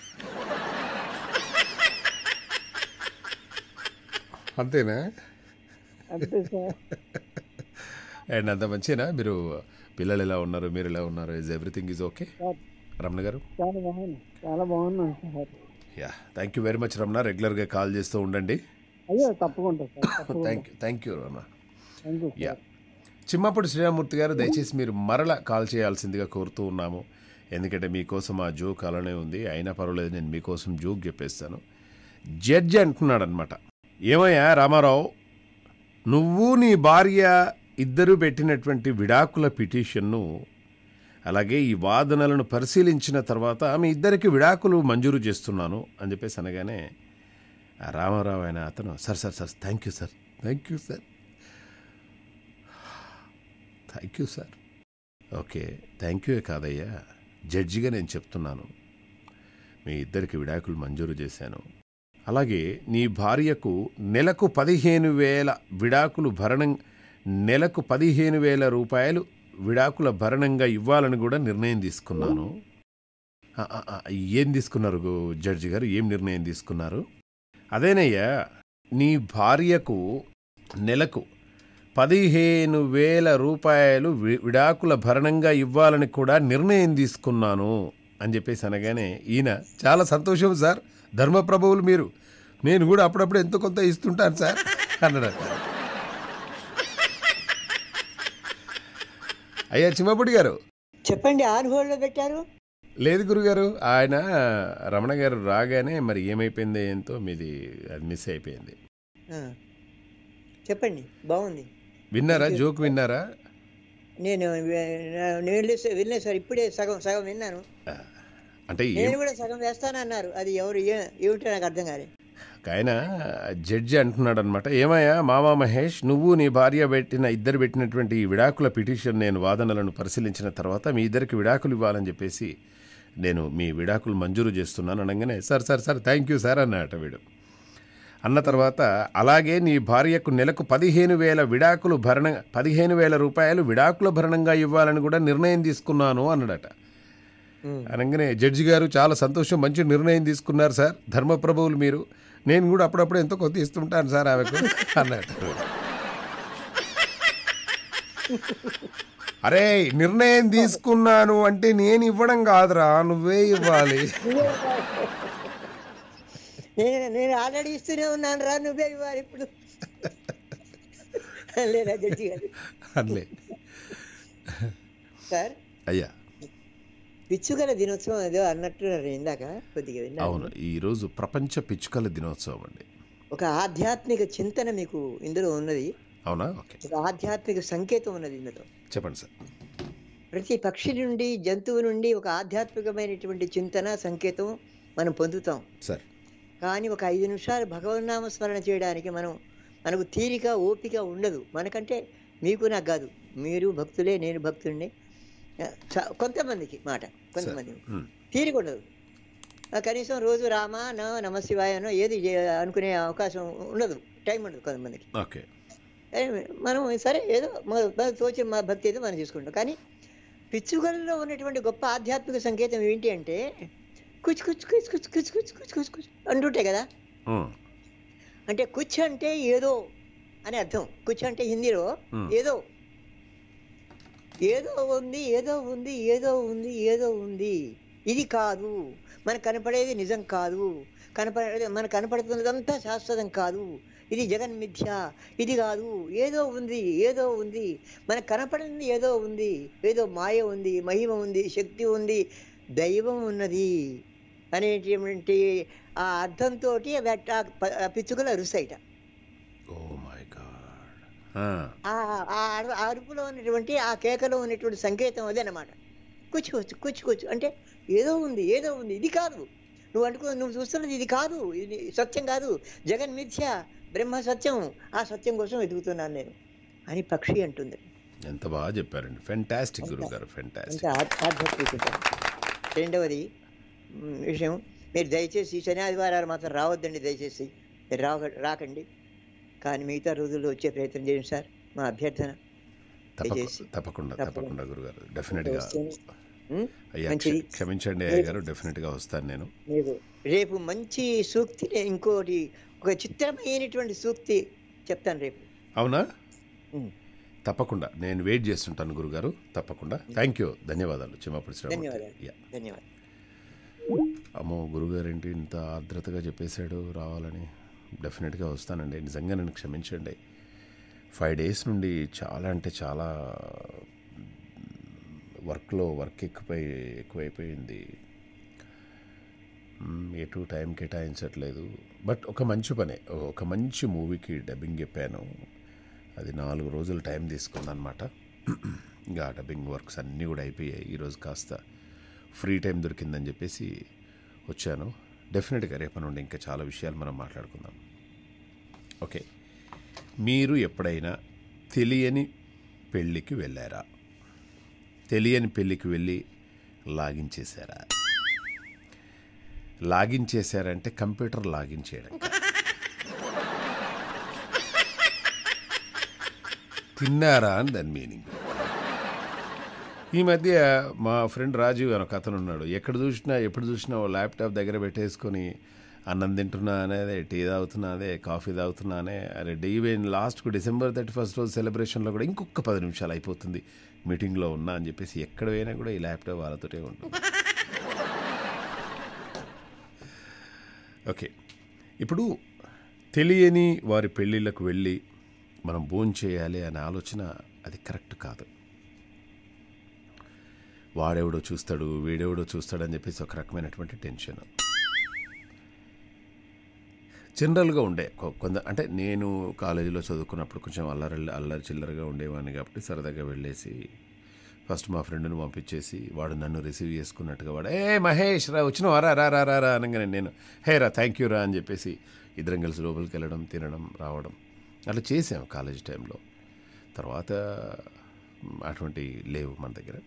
అంతేనా అంతే సార్ అండ్ అంత మంచినా మీరు పిల్లలు ఎలా ఉన్నారు మీరు ఎలా ఉన్నారు is everything is okay sir Ramana garu చాలా బాగున్నాను చాలా బాగున్నాను sir yeah thank you very much Ramana రెగ్యులర్గా కాల్ చేస్తూ ఉండండి అయ్యో తప్పకుండా సార్ తప్పకుండా thank you thank you Ramana thank you yeah sir చిమ్మప్పుడు శ్రీరామూర్తి గారు దయచేసి మీరు మరల కాల్ చేయాల్సిందిగా కోరుతూ ఉన్నాము ఎందుకంటే మీకోసం ఆ జోక్ అలానే ఉంది అయినా పర్వాలేదు నేను మీకోసం జోక్ చెప్పేస్తాను జడ్జి అంటున్నాడు అనమాట ఏమయ్యా రామారావు నువ్వు నీ భార్య ఇద్దరు పెట్టినటువంటి విడాకుల పిటిషన్ను అలాగే ఈ వాదనలను పరిశీలించిన తర్వాత మీ ఇద్దరికి విడాకులు మంజూరు చేస్తున్నాను అని చెప్పేసి అనగానే ఆ రామారావు అయిన అతను sir sir sir thank you sir thank you sir thank you sir okay thank you కాదయ్యా జడ్జిగా నేను చెప్తున్నాను మీ ఇద్దరికి విడాకులు మంజూరు చేశాను అలాగే నీ భార్యకు నెలకు పదిహేను వేల విడాకులు భరణం నెలకు పదిహేను వేల రూపాయలు విడాకుల భరణంగా ఇవ్వాలని కూడా నిర్ణయం తీసుకున్నాను ఆ, ఆ, ఆ, ఏం తీసుకున్నారు గు- జడ్జి గారు ఏం నిర్ణయం తీసుకున్నారు అదేనయ్యా నీ భార్యకు నెలకు పదిహేను వేల రూపాయలు వి- విడాకుల భరణంగా ఇవ్వాలని కూడా నిర్ణయం తీసుకున్నాను అని చెప్పేసి అనగానే ఈయన చాలా సంతోషం సార్ ధర్మప్రభువులు మీరు నేను కూడా అప్పుడప్పుడు ఎంతో కొంత ఇస్తుంటాను సార్ అన్నాడట అయ్యా చిమ్మపుడి గారు చెప్పండి ఆన్ హోల్డ్ లో పెట్టారు లేదు గురుగారు ఆయన రమణ గారు రాగానే మరి ఏమైపోయింది ఏంతో మీది అది మిస్ అయిపోయింది ఆ. చెప్పండి బాగుంది విన్నారా జోక్ విన్నారా నేను నేను వెళ్ళే- వినలేదు సార్ ఇప్పుడే సగం సగం విన్నాను అంటే ఏం నేను కూడా సగం వేస్తానన్నారు అది ఎవరు ఏ- ఏమిటో నాకు అర్థం కాలేదు ఆయన జడ్జి అంటున్నాడు అనమాట ఏమయ్యా మామా మహేష్ నువ్వు నీ భార్య పెట్టిన ఇద్దరు పెట్టినటువంటి ఈ విడాకుల పిటిషన్ నేను వాదనలను పరిశీలించిన తర్వాత మీ ఇద్దరికి విడాకులు ఇవ్వాలని చెప్పేసి నేను మీ విడాకులు మంజూరు చేస్తున్నాను అనగానే sir sir sir thank you sir అన్నట వీడు అన్న తర్వాత అలాగే నీ భార్యకు నెలకు పదిహేను వేల విడాకులు భరణ పదిహేను వేల రూపాయలు విడాకుల భరణంగా ఇవ్వాలని కూడా నిర్ణయం తీసుకున్నాను అన్నాడట అనగానే జడ్జి గారు చాలా సంతోషం మంచి నిర్ణయం తీసుకున్నారు సార్ ధర్మప్రభువులు మీరు నేను కూడా అప్పుడప్పుడు ఎంతో కొంత ఇస్తుంటాను సార్ ఆమెకు అన్నట్టు అరే నిర్ణయం తీసుకున్నాను అంటే నేను ఇవ్వడం కాదురా నువ్వే ఇవ్వాలి నేను నేను ఆల్రెడీ ఇస్తూనే ఉన్నాను రా నువ్వే ఇవ్వాలి ఇప్పుడు లేదా జడ్జి గారు అట్లే సార్ అయ్యా పిచ్చుగల దినోత్సవం ఏదో అన్నట్టున్నారు ఇందాక కొద్దిగా విన్నాను అవును ఈరోజు ప్రపంచ పిచ్చుకల దినోత్సవం అండి ఒక ఆధ్యాత్మిక చింతన మీకు ఇందులో ఉన్నది అవునా ఓకే ఒక ఆధ్యాత్మిక సంకేతం ఉన్నది ఇందులో చెప్పండి సార్ ప్రతి పక్షి నుండి జంతువు నుండి ఒక ఆధ్యాత్మికమైనటువంటి చింతన సంకేతం మనం పొందుతాం సార్ కానీ ఒక ఐదు నిమిషాలు భగవన్నామ స్మరణ చేయడానికి మనం మనకు తీరిక ఓపిక ఉండదు మనకంటే మీకు నాకు కాదు మీరు భక్తులే నేను భక్తుడిని ఆ, చ- కొంతమందికి మాట కొంతమంది ఉమ్, తీరిక ఉండదు ఆ, కనీసం రోజు రామ నా నమశివాయనో ఏది చే- అనుకునే అవకాశం ఉండదు టైం ఉండదు కొంతమందికి ఓకే ఏ, మనం సరే ఏదో మన- మన తోచిన మా భక్తి అయితే మనం చేసుకుంటాం కానీ పిచ్చుగల్లో ఉన్నటువంటి గొప్ప ఆధ్యాత్మిక సంకేతం ఏంటి అంటే కుచ్ కుచ్ కుచ్ కుచ్ కుచ్ కుచ్ కుచ్ కుచ్ కుచ్ అంటుంటాయి కదా ఉమ్, అంటే కుచ్ అంటే ఏదో అని అర్థం కుచ్ అంటే హిందీలో Hmm. ఏదో ఏదో ఉంది ఏదో ఉంది ఏదో ఉంది ఏదో ఉంది ఇది కాదు మనకు కనపడేది నిజం కాదు కనపడేది మనకు కనపడుతున్నదంతా శాశ్వతం కాదు ఇది జగన్ మిథ్య ఇది కాదు ఏదో ఉంది ఏదో ఉంది మనకు కనపడింది ఏదో ఉంది ఏదో మాయ ఉంది మహిమ ఉంది శక్తి ఉంది దైవం ఉన్నది అనేటువంటి ఆ అర్థంతో పిచ్చుకలు అరుస్తాయిట ఓ మై గాడ్ ఆ ఆ అరు- ఆ అరుపులో ఉన్నటువంటి ఆ కేకలో ఉన్నటువంటి సంకేతం అదే అన్నమాట కూర్చోవచ్చు కూర్చోవచ్చు అంటే ఏదో ఉంది ఏదో ఉంది ఇది కాదు నువ్వు అనుకో నువ్వు చూస్తున్నది ఇది కాదు ఇది సత్యం కాదు జగన్ మిథ్య బ్రహ్మ సత్యం ఆ సత్యం కోసం వెతుకుతున్నాను నేను అని పక్షి అంటుంది ఎంత బాగా చెప్పారండి ఫెంటాస్టిక్ గురువు గారు ఫెంటాస్టిక్ అంటే ఆధ్- ఆధ్యాత్మికత రెండవది మ్, విషయం మీరు దయచేసి ఈ శని ఆదివారాలు మాత్రం రావద్దండి దయచేసి మీరు రాక రాకండి కానీ మిగతా రోజుల్లో వచ్చే ప్రయత్నం చేయండి సార్ మా అభ్యర్థన తప్పకు దయచేసి. తప్పకుండా తప్పకుండా. తప్పకుండా గురుగారు డెఫినెట్గా మ్? అయ్యా మంచిది. క్ష- క్షమించండి అయ్య గారు డెఫినెట్గా వస్తాను నేను మీకు రేపు మంచి సూక్తి ఇంకోటి ఒక చిత్రమైనటువంటి సూక్తి చెప్తాను రేపు అవునా మ్. తప్పకుండా నేను వెయిట్ చేస్తుంటాను గురుగారు తప్పకుండా థ్యాంక్ యూ ధన్యవాదాలు చిమ్మపుడి శ్రీరామూర్తి. ధన్యవాదాలు. యా. ధన్యవాదాలు అమ్మో గురుగారు ఏంటి ఇంత ఆర్ద్రతగా చెప్పేశాడు రావాలని డెఫినెట్గా వస్తానండి నిజంగా నన్ను క్షమించండి ఫైవ్ డేస్ నుండి చాలా అంటే చాలా వర్క్లో వర్క్ ఎక్కువై ఎక్కువైపోయింది మ్, ఎటు టైం కేటాయించట్లేదు బట్ ఒక మంచి పనే ఒక మంచి మూవీకి డబ్బింగ్ చెప్పాను అది నాలుగు రోజులు టైం తీసుకుందనమాట ఇంకా ఆ డబ్బింగ్ వర్క్స్ అన్నీ కూడా అయిపోయాయి ఈరోజు కాస్త ఫ్రీ టైం దొరికిందని చెప్పేసి వచ్చాను డెఫినెట్గా రేపటి నుండి ఇంకా చాలా విషయాలు మనం మాట్లాడుకుందాం ఓకే మీరు ఎప్పుడైనా తెలియని పెళ్ళికి వెళ్ళారా తెలియని పెళ్ళికి వెళ్ళి లాగిన్ చేశారా లాగిన్ చేశారంటే కంప్యూటర్ లాగిన్ చేయడం కాదు. తిన్నారా అని దాని మీనింగ్ ఈ మధ్య మా ఫ్రెండ్ రాజీవ్ అని ఒక అతను ఉన్నాడు ఎక్కడ చూసినా ఎప్పుడు చూసినా ఓ ల్యాప్టాప్ దగ్గర పెట్టేసుకొని అన్నం తింటున్నా అనేది టీ తాగుతున్నా అదే కాఫీ తాగుతున్నా అనే అరే ఈవెన్ లాస్ట్కు డిసెంబర్ థర్టీ ఫస్ట్ రోజు సెలబ్రేషన్లో కూడా ఇంకొక పది నిమిషాలు అయిపోతుంది మీటింగ్లో ఉన్నా అని చెప్పేసి ఎక్కడ పోయినా కూడా ఈ ల్యాప్టాప్ వాళ్ళతోటే ఉంటుంది ఓకే ఇప్పుడు తెలియని వారి పెళ్ళిళ్ళకు వెళ్ళి మనం భోజనం చేయాలి అనే ఆలోచన అది కరెక్ట్ కాదు వాడెవడో చూస్తాడు వీడెవడో చూస్తాడని చెప్పేసి ఒక రకమైనటువంటి టెన్షన్ జనరల్గా ఉండే కొ- కొంత అంటే నేను కాలేజీలో చదువుకున్నప్పుడు కొంచెం అల్లరి అల్లరి చిల్లరగా ఉండేవాడిని కాబట్టి సరదాగా వెళ్ళేసి ఫస్ట్ మా ఫ్రెండ్ని పంపించేసి వాడు నన్ను రిసీవ్ చేసుకున్నట్టుగా వాడు ఏ మహేష్ రా వచ్చినావా రా రా రా రా రా అనగానే నేను హే రా థ్యాంక్ యూ రా అని చెప్పేసి ఇద్దరం కలిసి లోపలికి వెళ్ళడం తినడం రావడం అట్లా చేసాం కాలేజ్ టైంలో తర్వాత మ్, అటువంటి లేవు మన దగ్గర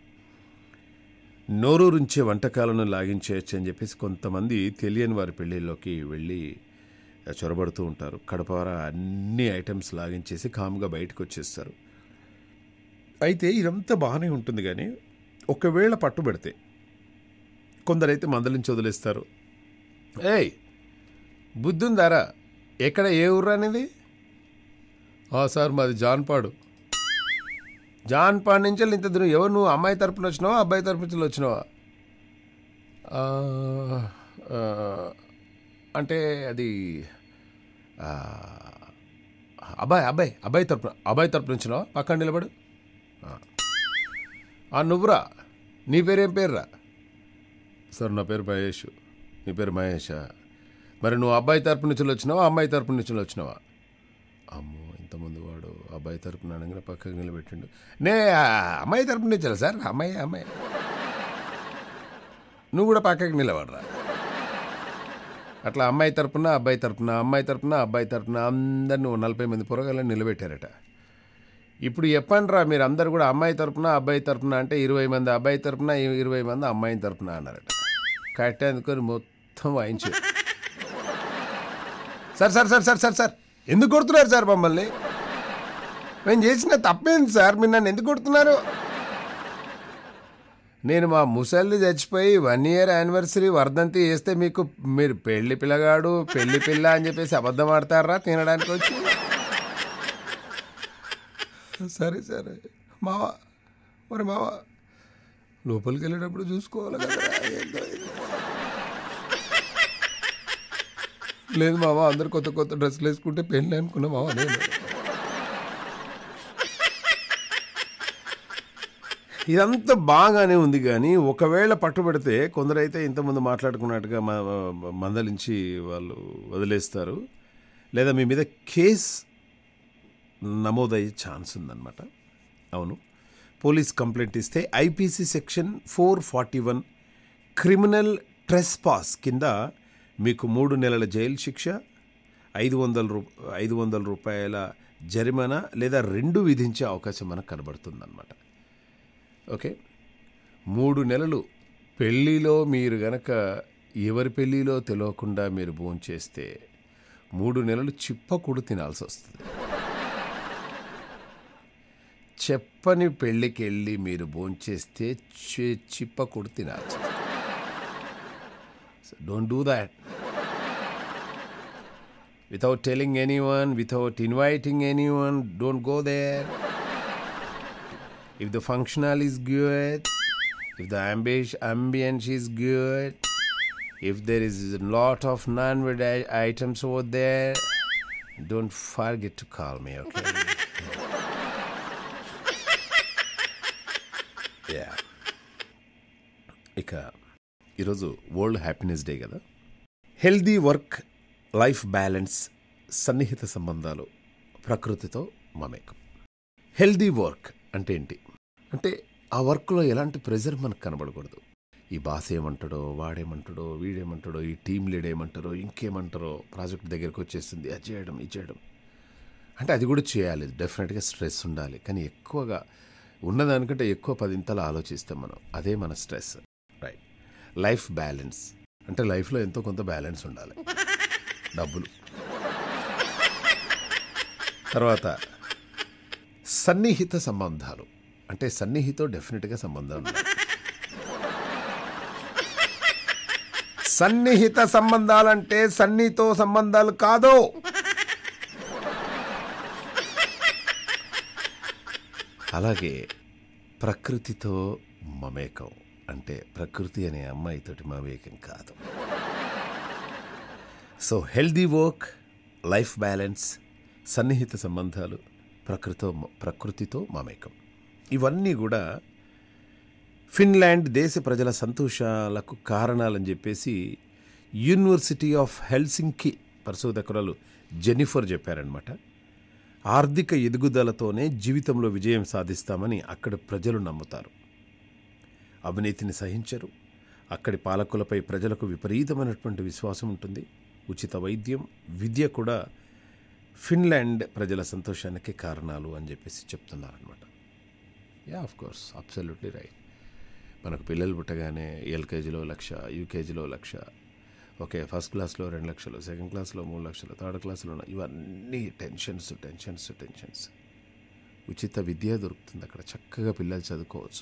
నోరూరించే వంటకాలను లాగించేయచ్చు అని చెప్పేసి కొంతమంది తెలియని వారి పెళ్ళిళ్ళలోకి వెళ్ళి చొరబడుతూ ఉంటారు కడపర అన్ని ఐటమ్స్ లాగించేసి కామ్గా బయటకు వచ్చేస్తారు అయితే ఇదంతా బాగానే ఉంటుంది కానీ ఒకవేళ పట్టుబడితే కొందరైతే మందలించి వదిలేస్తారు ఏయ్ బుద్ధుందారా ఎక్కడ ఏ ఊరు అనేది "ఆ, సార్ మాది జాన్పాడు జాన్పాడు నుంచి వెళ్ళి ఇంత దూరం ఎవరు నువ్వు అమ్మాయి తరపున వచ్చినావా అబ్బాయి తరపు నుంచి వచ్చినావా "ఆ, ఆ, అంటే అది ఆ, అబ్బాయి అబ్బాయి అబ్బాయి తరపున అబ్బాయి తరపు నుంచినావా పక్కన నిలబడు "ఆ." "ఆ, నువ్వురా నీ పేరేం పేరురా సార్ నా పేరు మహేష్ నీ పేరు మహేషా మరి నువ్వు అబ్బాయి తరపు నుంచి వచ్చినావా అమ్మాయి తరపు నుంచి వచ్చినావా అమ్మో ఇంతమంది వాడు అబ్బాయి తరపున అనగానే పక్కకు నిలబెట్టిండు నే ఆ, అమ్మాయి తరపు నుంచి సార్ అమ్మాయి అమ్మాయి నువ్వు కూడా పక్కకి నిలబడరా అట్లా అమ్మాయి తరపున అబ్బాయి తరపున అమ్మాయి తరపున అబ్బాయి తరపున అందరిని ఓ నలభై మంది పొరగాలని నిలబెట్టారట ఇప్పుడు చెప్పండి రా మీరు అందరు కూడా అమ్మాయి తరపున అబ్బాయి తరపున అంటే ఇరవై మంది అబ్బాయి తరపున ఇరవై మంది అమ్మాయి తరపున అన్నారట కట్టేందుకొని మొత్తం వాయించారు sir sir sir sir sir sir ఎందుకు కొడుతున్నారు సార్ మమ్మల్ని మేము చేసిన తప్పేంది సార్ మీరు నన్ను ఎందుకు కొడుతున్నారు నేను మా ముసల్ది చచ్చిపోయి వన్ ఇయర్ యానివర్సరీ వర్ధంతి చేస్తే మీకు మీరు పెళ్లి పిల్లగాడు పెళ్లి పిల్ల అని చెప్పేసి అబద్ధం ఆడతారా తినడానికి వచ్చి సరే సరే మావా మరి మావా లోపలికి వెళ్ళేటప్పుడు చూసుకోవాలి కదా ఏందో ఇది. లేదు మావా అందరు కొత్త కొత్త డ్రెస్సులు వేసుకుంటే పెళ్ళి అనుకున్నా మావా నేను ఇదంతా బాగానే ఉంది కానీ ఒకవేళ పట్టుబడితే కొందరైతే ఇంతకుముందు మాట్లాడుకున్నట్టుగా మ- మ- మందలించి వాళ్ళు వదిలేస్తారు లేదా మీ మీద కేస్ నమోదయ్యే ఛాన్స్ ఉందన్నమాట అవును పోలీస్ కంప్లైంట్ ఇస్తే IPC section four forty one criminal trespass కింద మీకు మూడు నెలల జైలు శిక్ష ఐదు వందల రూ ఐదు వందల రూపాయల జరిమానా లేదా రెండు విధించే అవకాశం మనకు కనబడుతుందన్నమాట ఓకే మూడు నెలలు పెళ్ళిలో మీరు గనక ఎవరి పెళ్ళిలో తెలియకుండా మీరు భోంచేస్తే మూడు నెలలు చిప్పకూడు తినాల్సి వస్తుంది చెప్పని పెళ్ళికి వెళ్ళి మీరు భోంచేస్తే చి- చిప్పకూడు తినాల్సి వస్తుంది don't do that without telling anyone, without inviting anyone, don't go there. If the functional is good, if the ambi- ambience is good, if there is a lot of non-veg i- items over there, don't forget to call me, okay? yeah. ఇక ఈరోజు world happiness day కదా healthy work life balance సన్నిహిత సంబంధాలు ప్రకృతితో మమేకం healthy work అంటే ఏంటి అంటే ఆ వర్క్లో ఎలాంటి ప్రెజర్ మనకు కనబడకూడదు ఈ బాస్ ఏమంటాడో వాడేమంటాడో వీడేమంటాడో ఈ టీం లీడ్ ఏమంటారో ఇంకేమంటారో ప్రాజెక్ట్ దగ్గరికి వచ్చేస్తుంది అది చేయడం ఇది చేయడం అంటే అది కూడా చేయాలి డెఫినెట్గా స్ట్రెస్ ఉండాలి కానీ ఎక్కువగా ఉన్నదానికంటే ఎక్కువ పదింతలు ఆలోచిస్తాం మనం అదే మన స్ట్రెస్ రైట్ లైఫ్ బ్యాలెన్స్ అంటే లైఫ్లో ఎంతో కొంత బ్యాలెన్స్ ఉండాలి డబ్బులు తర్వాత సన్నిహిత సంబంధాలు అంటే సన్నిహితో డెఫినెట్గా సంబంధాలు ఉండాలి సన్నిహిత సంబంధాలంటే సన్నితో సంబంధాలు కాదు అలాగే ప్రకృతితో మమేకం అంటే ప్రకృతి అనే అమ్మాయితోటి మమేకం కాదు so healthy work life balance సన్నిహిత సంబంధాలు ప్రకృతితో ప్రకృతితో మమేకం ఇవన్నీ కూడా ఫిన్లాండ్ దేశ ప్రజల సంతోషాలకు కారణాలని చెప్పేసి యూనివర్సిటీ ఆఫ్ హెల్సింకి పరిశోధకురాలు జెనిఫర్ చెప్పారనమాట ఆర్థిక ఎదుగుదలతోనే జీవితంలో విజయం సాధిస్తామని అక్కడి ప్రజలు నమ్ముతారు అవినీతిని సహించరు అక్కడి పాలకులపై ప్రజలకు విపరీతమైనటువంటి విశ్వాసం ఉంటుంది ఉచిత వైద్యం విద్య కూడా ఫిన్లాండ్ ప్రజల సంతోషానికి కారణాలు అని చెప్పేసి చెప్తున్నారనమాట yeah of course absolutely right మనకు పిల్లలు పుట్టగానే ఎల్కేజీలో లక్ష యూకేజీలో లక్ష ఓకే ఫస్ట్ క్లాస్లో రెండు లక్షలు సెకండ్ క్లాస్లో మూడు లక్షలు థర్డ్ క్లాస్లో ఉన్న- ఇవన్నీ టెన్షన్స్ టెన్షన్స్ టెన్షన్స్ ఉచిత విద్య దొరుకుతుంది అక్కడ చక్కగా పిల్లలు చదువుకోవచ్చు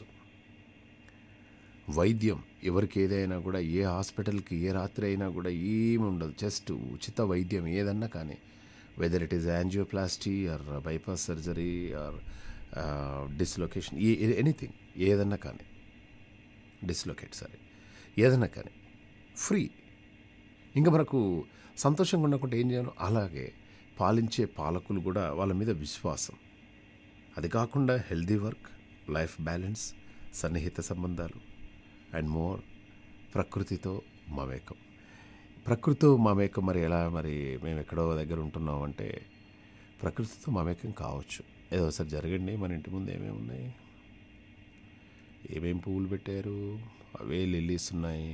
వైద్యం ఎవరికి ఏదైనా కూడా ఏ హాస్పిటల్కి ఏ రాత్రి అయినా కూడా ఏమి ఉండదు జస్ట్ ఉచిత వైద్యం ఏదన్నా కానీ whether it is angioplasty or bypass surgery or dislocation anything ఏదన్నా కానీ డిస్లొకేట్ సారీ ఏదన్నా కానీ ఫ్రీ ఇంకా మనకు సంతోషంగా ఉండకుండా ఏం చేయాలి అలాగే పాలించే పాలకులు కూడా వాళ్ళ మీద విశ్వాసం అది కాకుండా హెల్దీ వర్క్ లైఫ్ బ్యాలెన్స్ సన్నిహిత సంబంధాలు అండ్ మోర్ ప్రకృతితో మమేకం ప్రకృతితో మమేకం మరి ఎలా మరి మేము ఎక్కడో దగ్గర ఉంటున్నాం అంటే ప్రకృతితో మమేకం కావచ్చు ఏదో ఒకసారి జరగండి మన ఇంటి ముందు ఏమేమి ఉన్నాయి ఏమేం పువ్వులు పెట్టారు అవే లిల్లీస్ ఉన్నాయి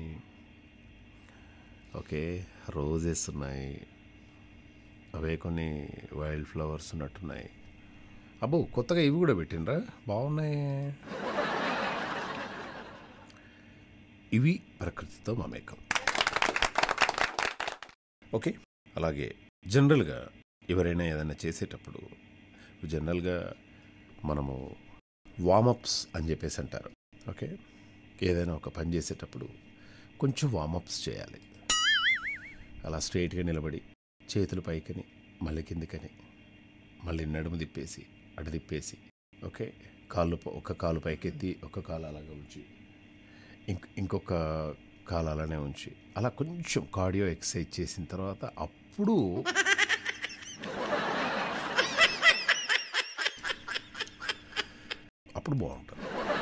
ఓకే రోజెస్ ఉన్నాయి అవే కొన్ని వైల్డ్ ఫ్లవర్స్ ఉన్నట్టున్నాయి అబ్బో కొత్తగా ఇవి కూడా పెట్టినరా బాగున్నాయి ఇవి ప్రకృతితో మమేకం ఓకే అలాగే జనరల్గా ఎవరైనా ఏదైనా చేసేటప్పుడు జనరల్గా మనము వామప్స్ అని చెప్పేసి అంటారు ఓకే ఏదైనా ఒక పని చేసేటప్పుడు కొంచెం వామప్స్ చేయాలి అలా స్ట్రైట్గా నిలబడి చేతులు పైకని మళ్ళీ కిందికని మళ్ళీ నడుము తిప్పేసి అటు తిప్పేసి ఓకే కాళ్ళు ప- ఒక కాలు పైకెత్తి ఒక కాలు అలాగా ఉంచి ఇంక ఇంకొక కాలు అలానే ఉంచి అలా కొంచెం కార్డియో ఎక్సర్సైజ్ చేసిన తర్వాత అప్పుడు అప్పుడు బాగుంటుంది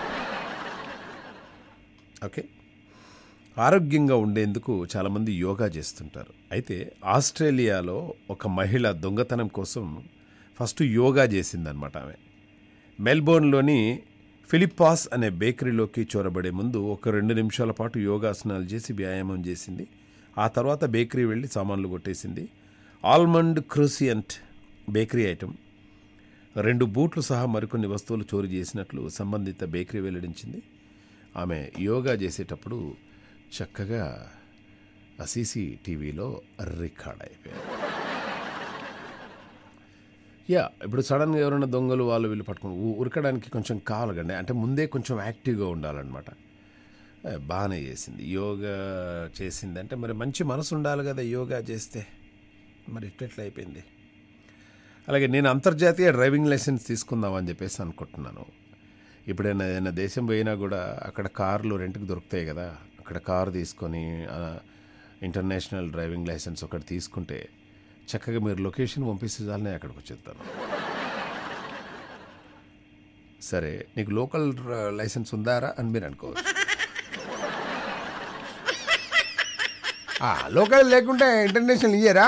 ఓకే ఆరోగ్యంగా ఉండేందుకు చాలామంది యోగా చేస్తుంటారు అయితే ఆస్ట్రేలియాలో ఒక మహిళ దొంగతనం కోసం ఫస్ట్ యోగా చేసిందనమాట ఆమె మెల్బోర్న్లోని ఫిలిప్పాస్ అనే బేకరీలోకి చొరబడే ముందు ఒక రెండు నిమిషాల పాటు యోగాసనాలు చేసి వ్యాయామం చేసింది ఆ తర్వాత బేకరీ వెళ్ళి సామాన్లు కొట్టేసింది ఆల్మండ్ క్రూసియంట్ బేకరీ ఐటెం రెండు బూట్లు సహా మరికొన్ని వస్తువులు చోరీ చేసినట్లు సంబంధిత బేకరీ వెల్లడించింది ఆమె యోగా చేసేటప్పుడు చక్కగా ఆ సీసీటీవీలో రికార్డ్ అయిపోయారు యా ఇప్పుడు సడన్గా ఎవరైనా దొంగలు వాళ్ళు వీళ్ళు పట్టుకుని ఊ- ఉరకడానికి కొంచెం కావాలండి అంటే ముందే కొంచెం యాక్టివ్గా ఉండాలన్నమాట ఏ, బాగానే చేసింది యోగా చేసింది అంటే మరి మంచి మనసు ఉండాలి కదా యోగా చేస్తే మరి ఇట్లెట్లా అయిపోయింది అలాగే నేను అంతర్జాతీయ డ్రైవింగ్ లైసెన్స్ తీసుకుందామని చెప్పేసి అనుకుంటున్నాను ఇప్పుడైనా ఏదైనా దేశం పోయినా కూడా అక్కడ కార్లు రెంట్కి దొరుకుతాయి కదా అక్కడ కారు తీసుకొని ఆ, ఇంటర్నేషనల్ డ్రైవింగ్ లైసెన్స్ ఒకటి తీసుకుంటే చక్కగా మీరు లొకేషన్ పంపిస్తే చాలనే అక్కడికి వచ్చేస్తాను సరే నీకు లోకల్ డ్ర- లైసెన్స్ ఉందారా అని మీరు అనుకోవచ్చు ఆ, లోకల్ లేకుంటే ఇంటర్నేషనల్ ఇయ్యరా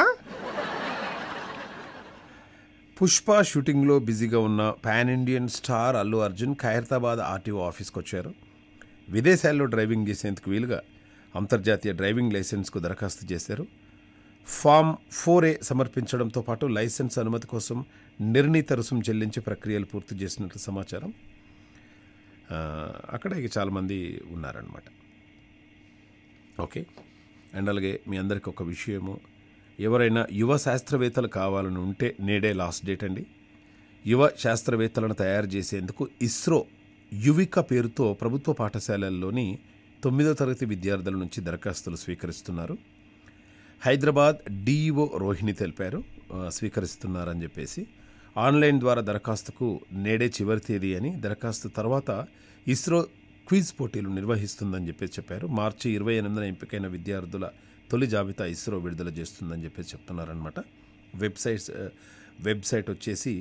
పుష్ప షూటింగ్లో బిజీగా ఉన్న pan Indian star Allu Arjun Khairatabad RTO ఆఫీస్కి వచ్చారు విదేశాల్లో డ్రైవింగ్ చేసేందుకు వీలుగా అంతర్జాతీయ డ్రైవింగ్ లైసెన్స్కు దరఖాస్తు చేశారు ఫామ్ ఫోర్ ఏ సమర్పించడంతో పాటు లైసెన్స్ అనుమతి కోసం నిర్ణీత రుసుం చెల్లించి ప్రక్రియలు పూర్తి చేసినట్లు సమాచారం ఆ, అక్కడ ఇక చాలామంది ఉన్నారనమాట ఓకే అండ్ అలాగే మీ అందరికి ఒక విషయము ఎవరైనా యువ శాస్త్రవేత్తలు కావాలని ఉంటే నేడే లాస్ట్ డేట్ అండి యువ శాస్త్రవేత్తలను తయారు చేసేందుకు ఇస్రో యువిక పేరుతో ప్రభుత్వ పాఠశాలల్లోని తొమ్మిదో తరగతి విద్యార్థుల నుంచి దరఖాస్తులు స్వీకరిస్తున్నారు హైదరాబాద్ డిఈఓ రోహిణి తెలిపారు ఆ, స్వీకరిస్తున్నారని చెప్పేసి ఆన్లైన్ ద్వారా దరఖాస్తుకు నేడే చివరి తేదీ అని దరఖాస్తు తర్వాత ఇస్రో క్విజ్ పోటీలు నిర్వహిస్తుందని చెప్పేసి చెప్పారు మార్చి ఇరవై ఎనిమిదిన ఎంపికైన విద్యార్థుల తొలి జాబితా ఇస్రో విడుదల చేస్తుందని చెప్పేసి చెప్తున్నారనమాట వెబ్సైట్స్ ఆ, వెబ్సైట్ వచ్చేసి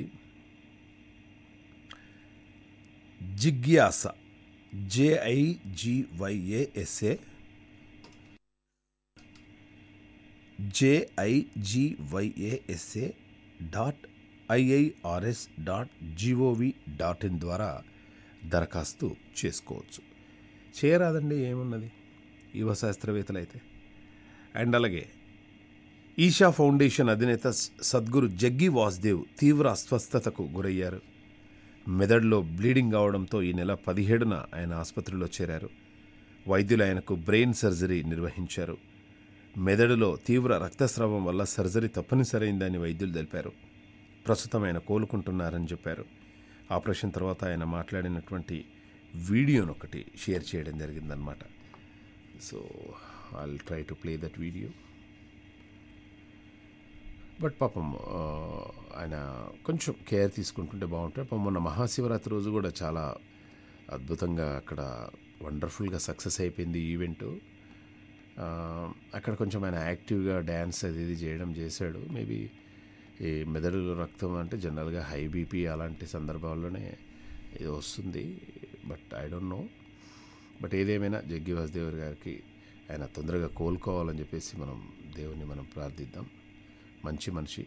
జిగ్యాస జేఐజివైఏఎస్ఏ జేఐజివైఏఎస్ఏ dot IIRS dot GOV dot in ద్వారా దరఖాస్తు చేసుకోవచ్చు చేయరాదండి ఏమున్నది యువ శాస్త్రవేత్తలు అయితే అండ్ అలాగే ఈషా ఫౌండేషన్ అధినేత స- సద్గురు జగ్గి వాసుదేవ్ తీవ్ర అస్వస్థతకు గురయ్యారు మెదడులో బ్లీడింగ్ అవడంతో ఈ నెల పదిహేడున ఆయన ఆసుపత్రిలో చేరారు వైద్యులు ఆయనకు బ్రెయిన్ సర్జరీ నిర్వహించారు మెదడులో తీవ్ర రక్తస్రావం వల్ల సర్జరీ తప్పనిసరైందని వైద్యులు తెలిపారు ప్రస్తుతం ఆయన కోలుకుంటున్నారని చెప్పారు ఆపరేషన్ తర్వాత ఆయన మాట్లాడినటువంటి వీడియోను ఒకటి షేర్ చేయడం జరిగిందనమాట so I try to play that video but పాపం ఆ, ఆయన కొంచెం కేర్ తీసుకుంటుంటే బాగుంటుంది పాపం మొన్న మహాశివరాత్రి రోజు కూడా చాలా అద్భుతంగా అక్కడ వండర్ఫుల్గా సక్సెస్ అయిపోయింది ఈవెంట్ అక్కడ కొంచెం ఆయన యాక్టివ్గా డ్యాన్స్ అది ఇది చేయడం చేశాడు మేబీ ఈ మెదడు రక్తం అంటే జనరల్గా హై బీపీ అలాంటి సందర్భాల్లోనే ఇది వస్తుంది but I don't know but ఏదేమైనా జగ్గి వాసుదేవర్ గారికి ఆయన తొందరగా కోలుకోవాలని చెప్పేసి మనం దేవుని మనం ప్రార్థిద్దాం మంచి మనిషి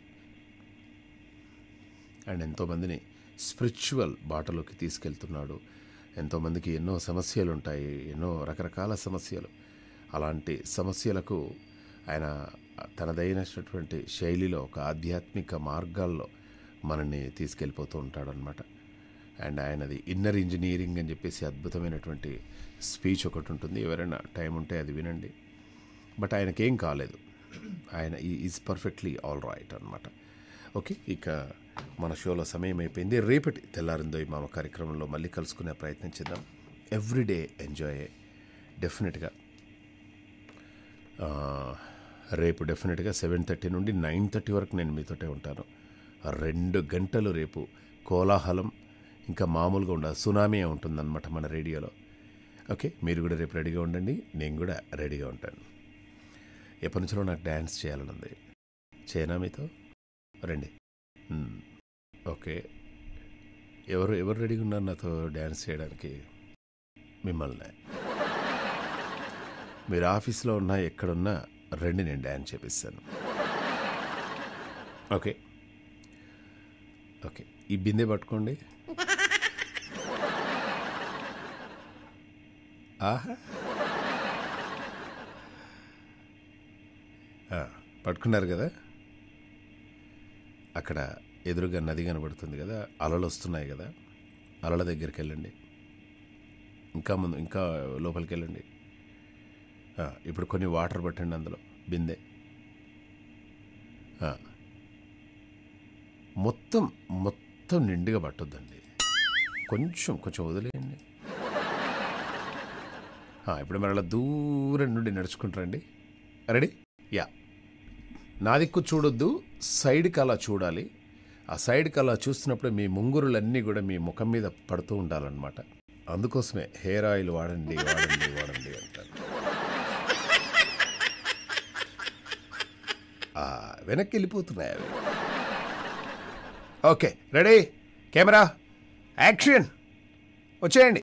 అండ్ ఎంతోమందిని స్పిరిచువల్ బాటలోకి తీసుకెళ్తున్నాడు ఎంతోమందికి ఎన్నో సమస్యలు ఉంటాయి ఎన్నో రకరకాల సమస్యలు అలాంటి సమస్యలకు ఆయన తనదైనటువంటి శైలిలో ఒక ఆధ్యాత్మిక మార్గాల్లో మనల్ని తీసుకెళ్ళిపోతూ ఉంటాడనమాట అండ్ ఆయనది ఇన్నర్ ఇంజనీరింగ్ అని చెప్పేసి అద్భుతమైనటువంటి స్పీచ్ ఒకటి ఉంటుంది ఎవరైనా టైం ఉంటే అది వినండి బట్ ఆయనకేం కాలేదు ఆయన ఈజ్ పర్ఫెక్ట్లీ ఆల్ రైట్ అనమాట ఓకే ఇక మన షోలో సమయం అయిపోయింది రేపటి తెల్లారిందో ఈ మామ కార్యక్రమంలో మళ్ళీ కలుసుకునే ప్రయత్నం చేద్దాం ఎవ్రీడే ఎంజాయ్ డెఫినెట్గా ఆ, రేపు డెఫినెట్గా సెవెన్ థర్టీ నుండి నైన్ థర్టీ వరకు నేను మీతోటే ఉంటాను రెండు గంటలు రేపు కోలాహలం ఇంకా మామూలుగా ఉండదు సునామీ ఉంటుందన్నమాట మన రేడియోలో ఓకే మీరు కూడా రేపు రెడీగా ఉండండి నేను కూడా రెడీగా ఉంటాను ఎప్పటి నుంచో నాకు డ్యాన్స్ చేయాలని ఉంది చేయనా మీతో రండి మ్మ్. ఓకే ఎవరు ఎవరు రెడీగా ఉన్నారు నాతో డ్యాన్స్ చేయడానికి మిమ్మల్ని మీరు ఆఫీస్లో ఉన్నా ఎక్కడున్నా రండి నేను డ్యాన్స్ చేపిస్తాను ఓకే ఓకే ఈ బిందె పట్టుకోండి ఆహా ఆ, పట్టుకున్నారు కదా అక్కడ ఎదురుగా నది కనబడుతుంది కదా అలలు వస్తున్నాయి కదా అలల దగ్గరికి వెళ్ళండి ఇంకా ముందు ఇంకా లోపలికి వెళ్ళండి ఆ, ఇప్పుడు కొన్ని వాటర్ పట్టండి అందులో బిందె ఆ. మొత్తం మొత్తం నిండుగా పట్టొద్దండి కొంచెం కొంచెం వదిలేయండి ఆ, ఇప్పుడు మరి అలా దూరం నుండి నడుచుకుంటారండి రెడీ యా నా దిక్కు చూడొద్దు సైడ్కి అలా చూడాలి ఆ సైడ్కి అలా చూస్తున్నప్పుడు మీ ముంగురులన్నీ కూడా మీ ముఖం మీద పడుతూ ఉండాలన్నమాట అందుకోసమే హెయిర్ ఆయిల్ వాడండి వాడండి వాడండి అంటారు ఆ, వెనక్కి వెళ్ళిపోతున్నాయి అవి ఓకే రెడీ కెమెరా యాక్షన్ వచ్చేయండి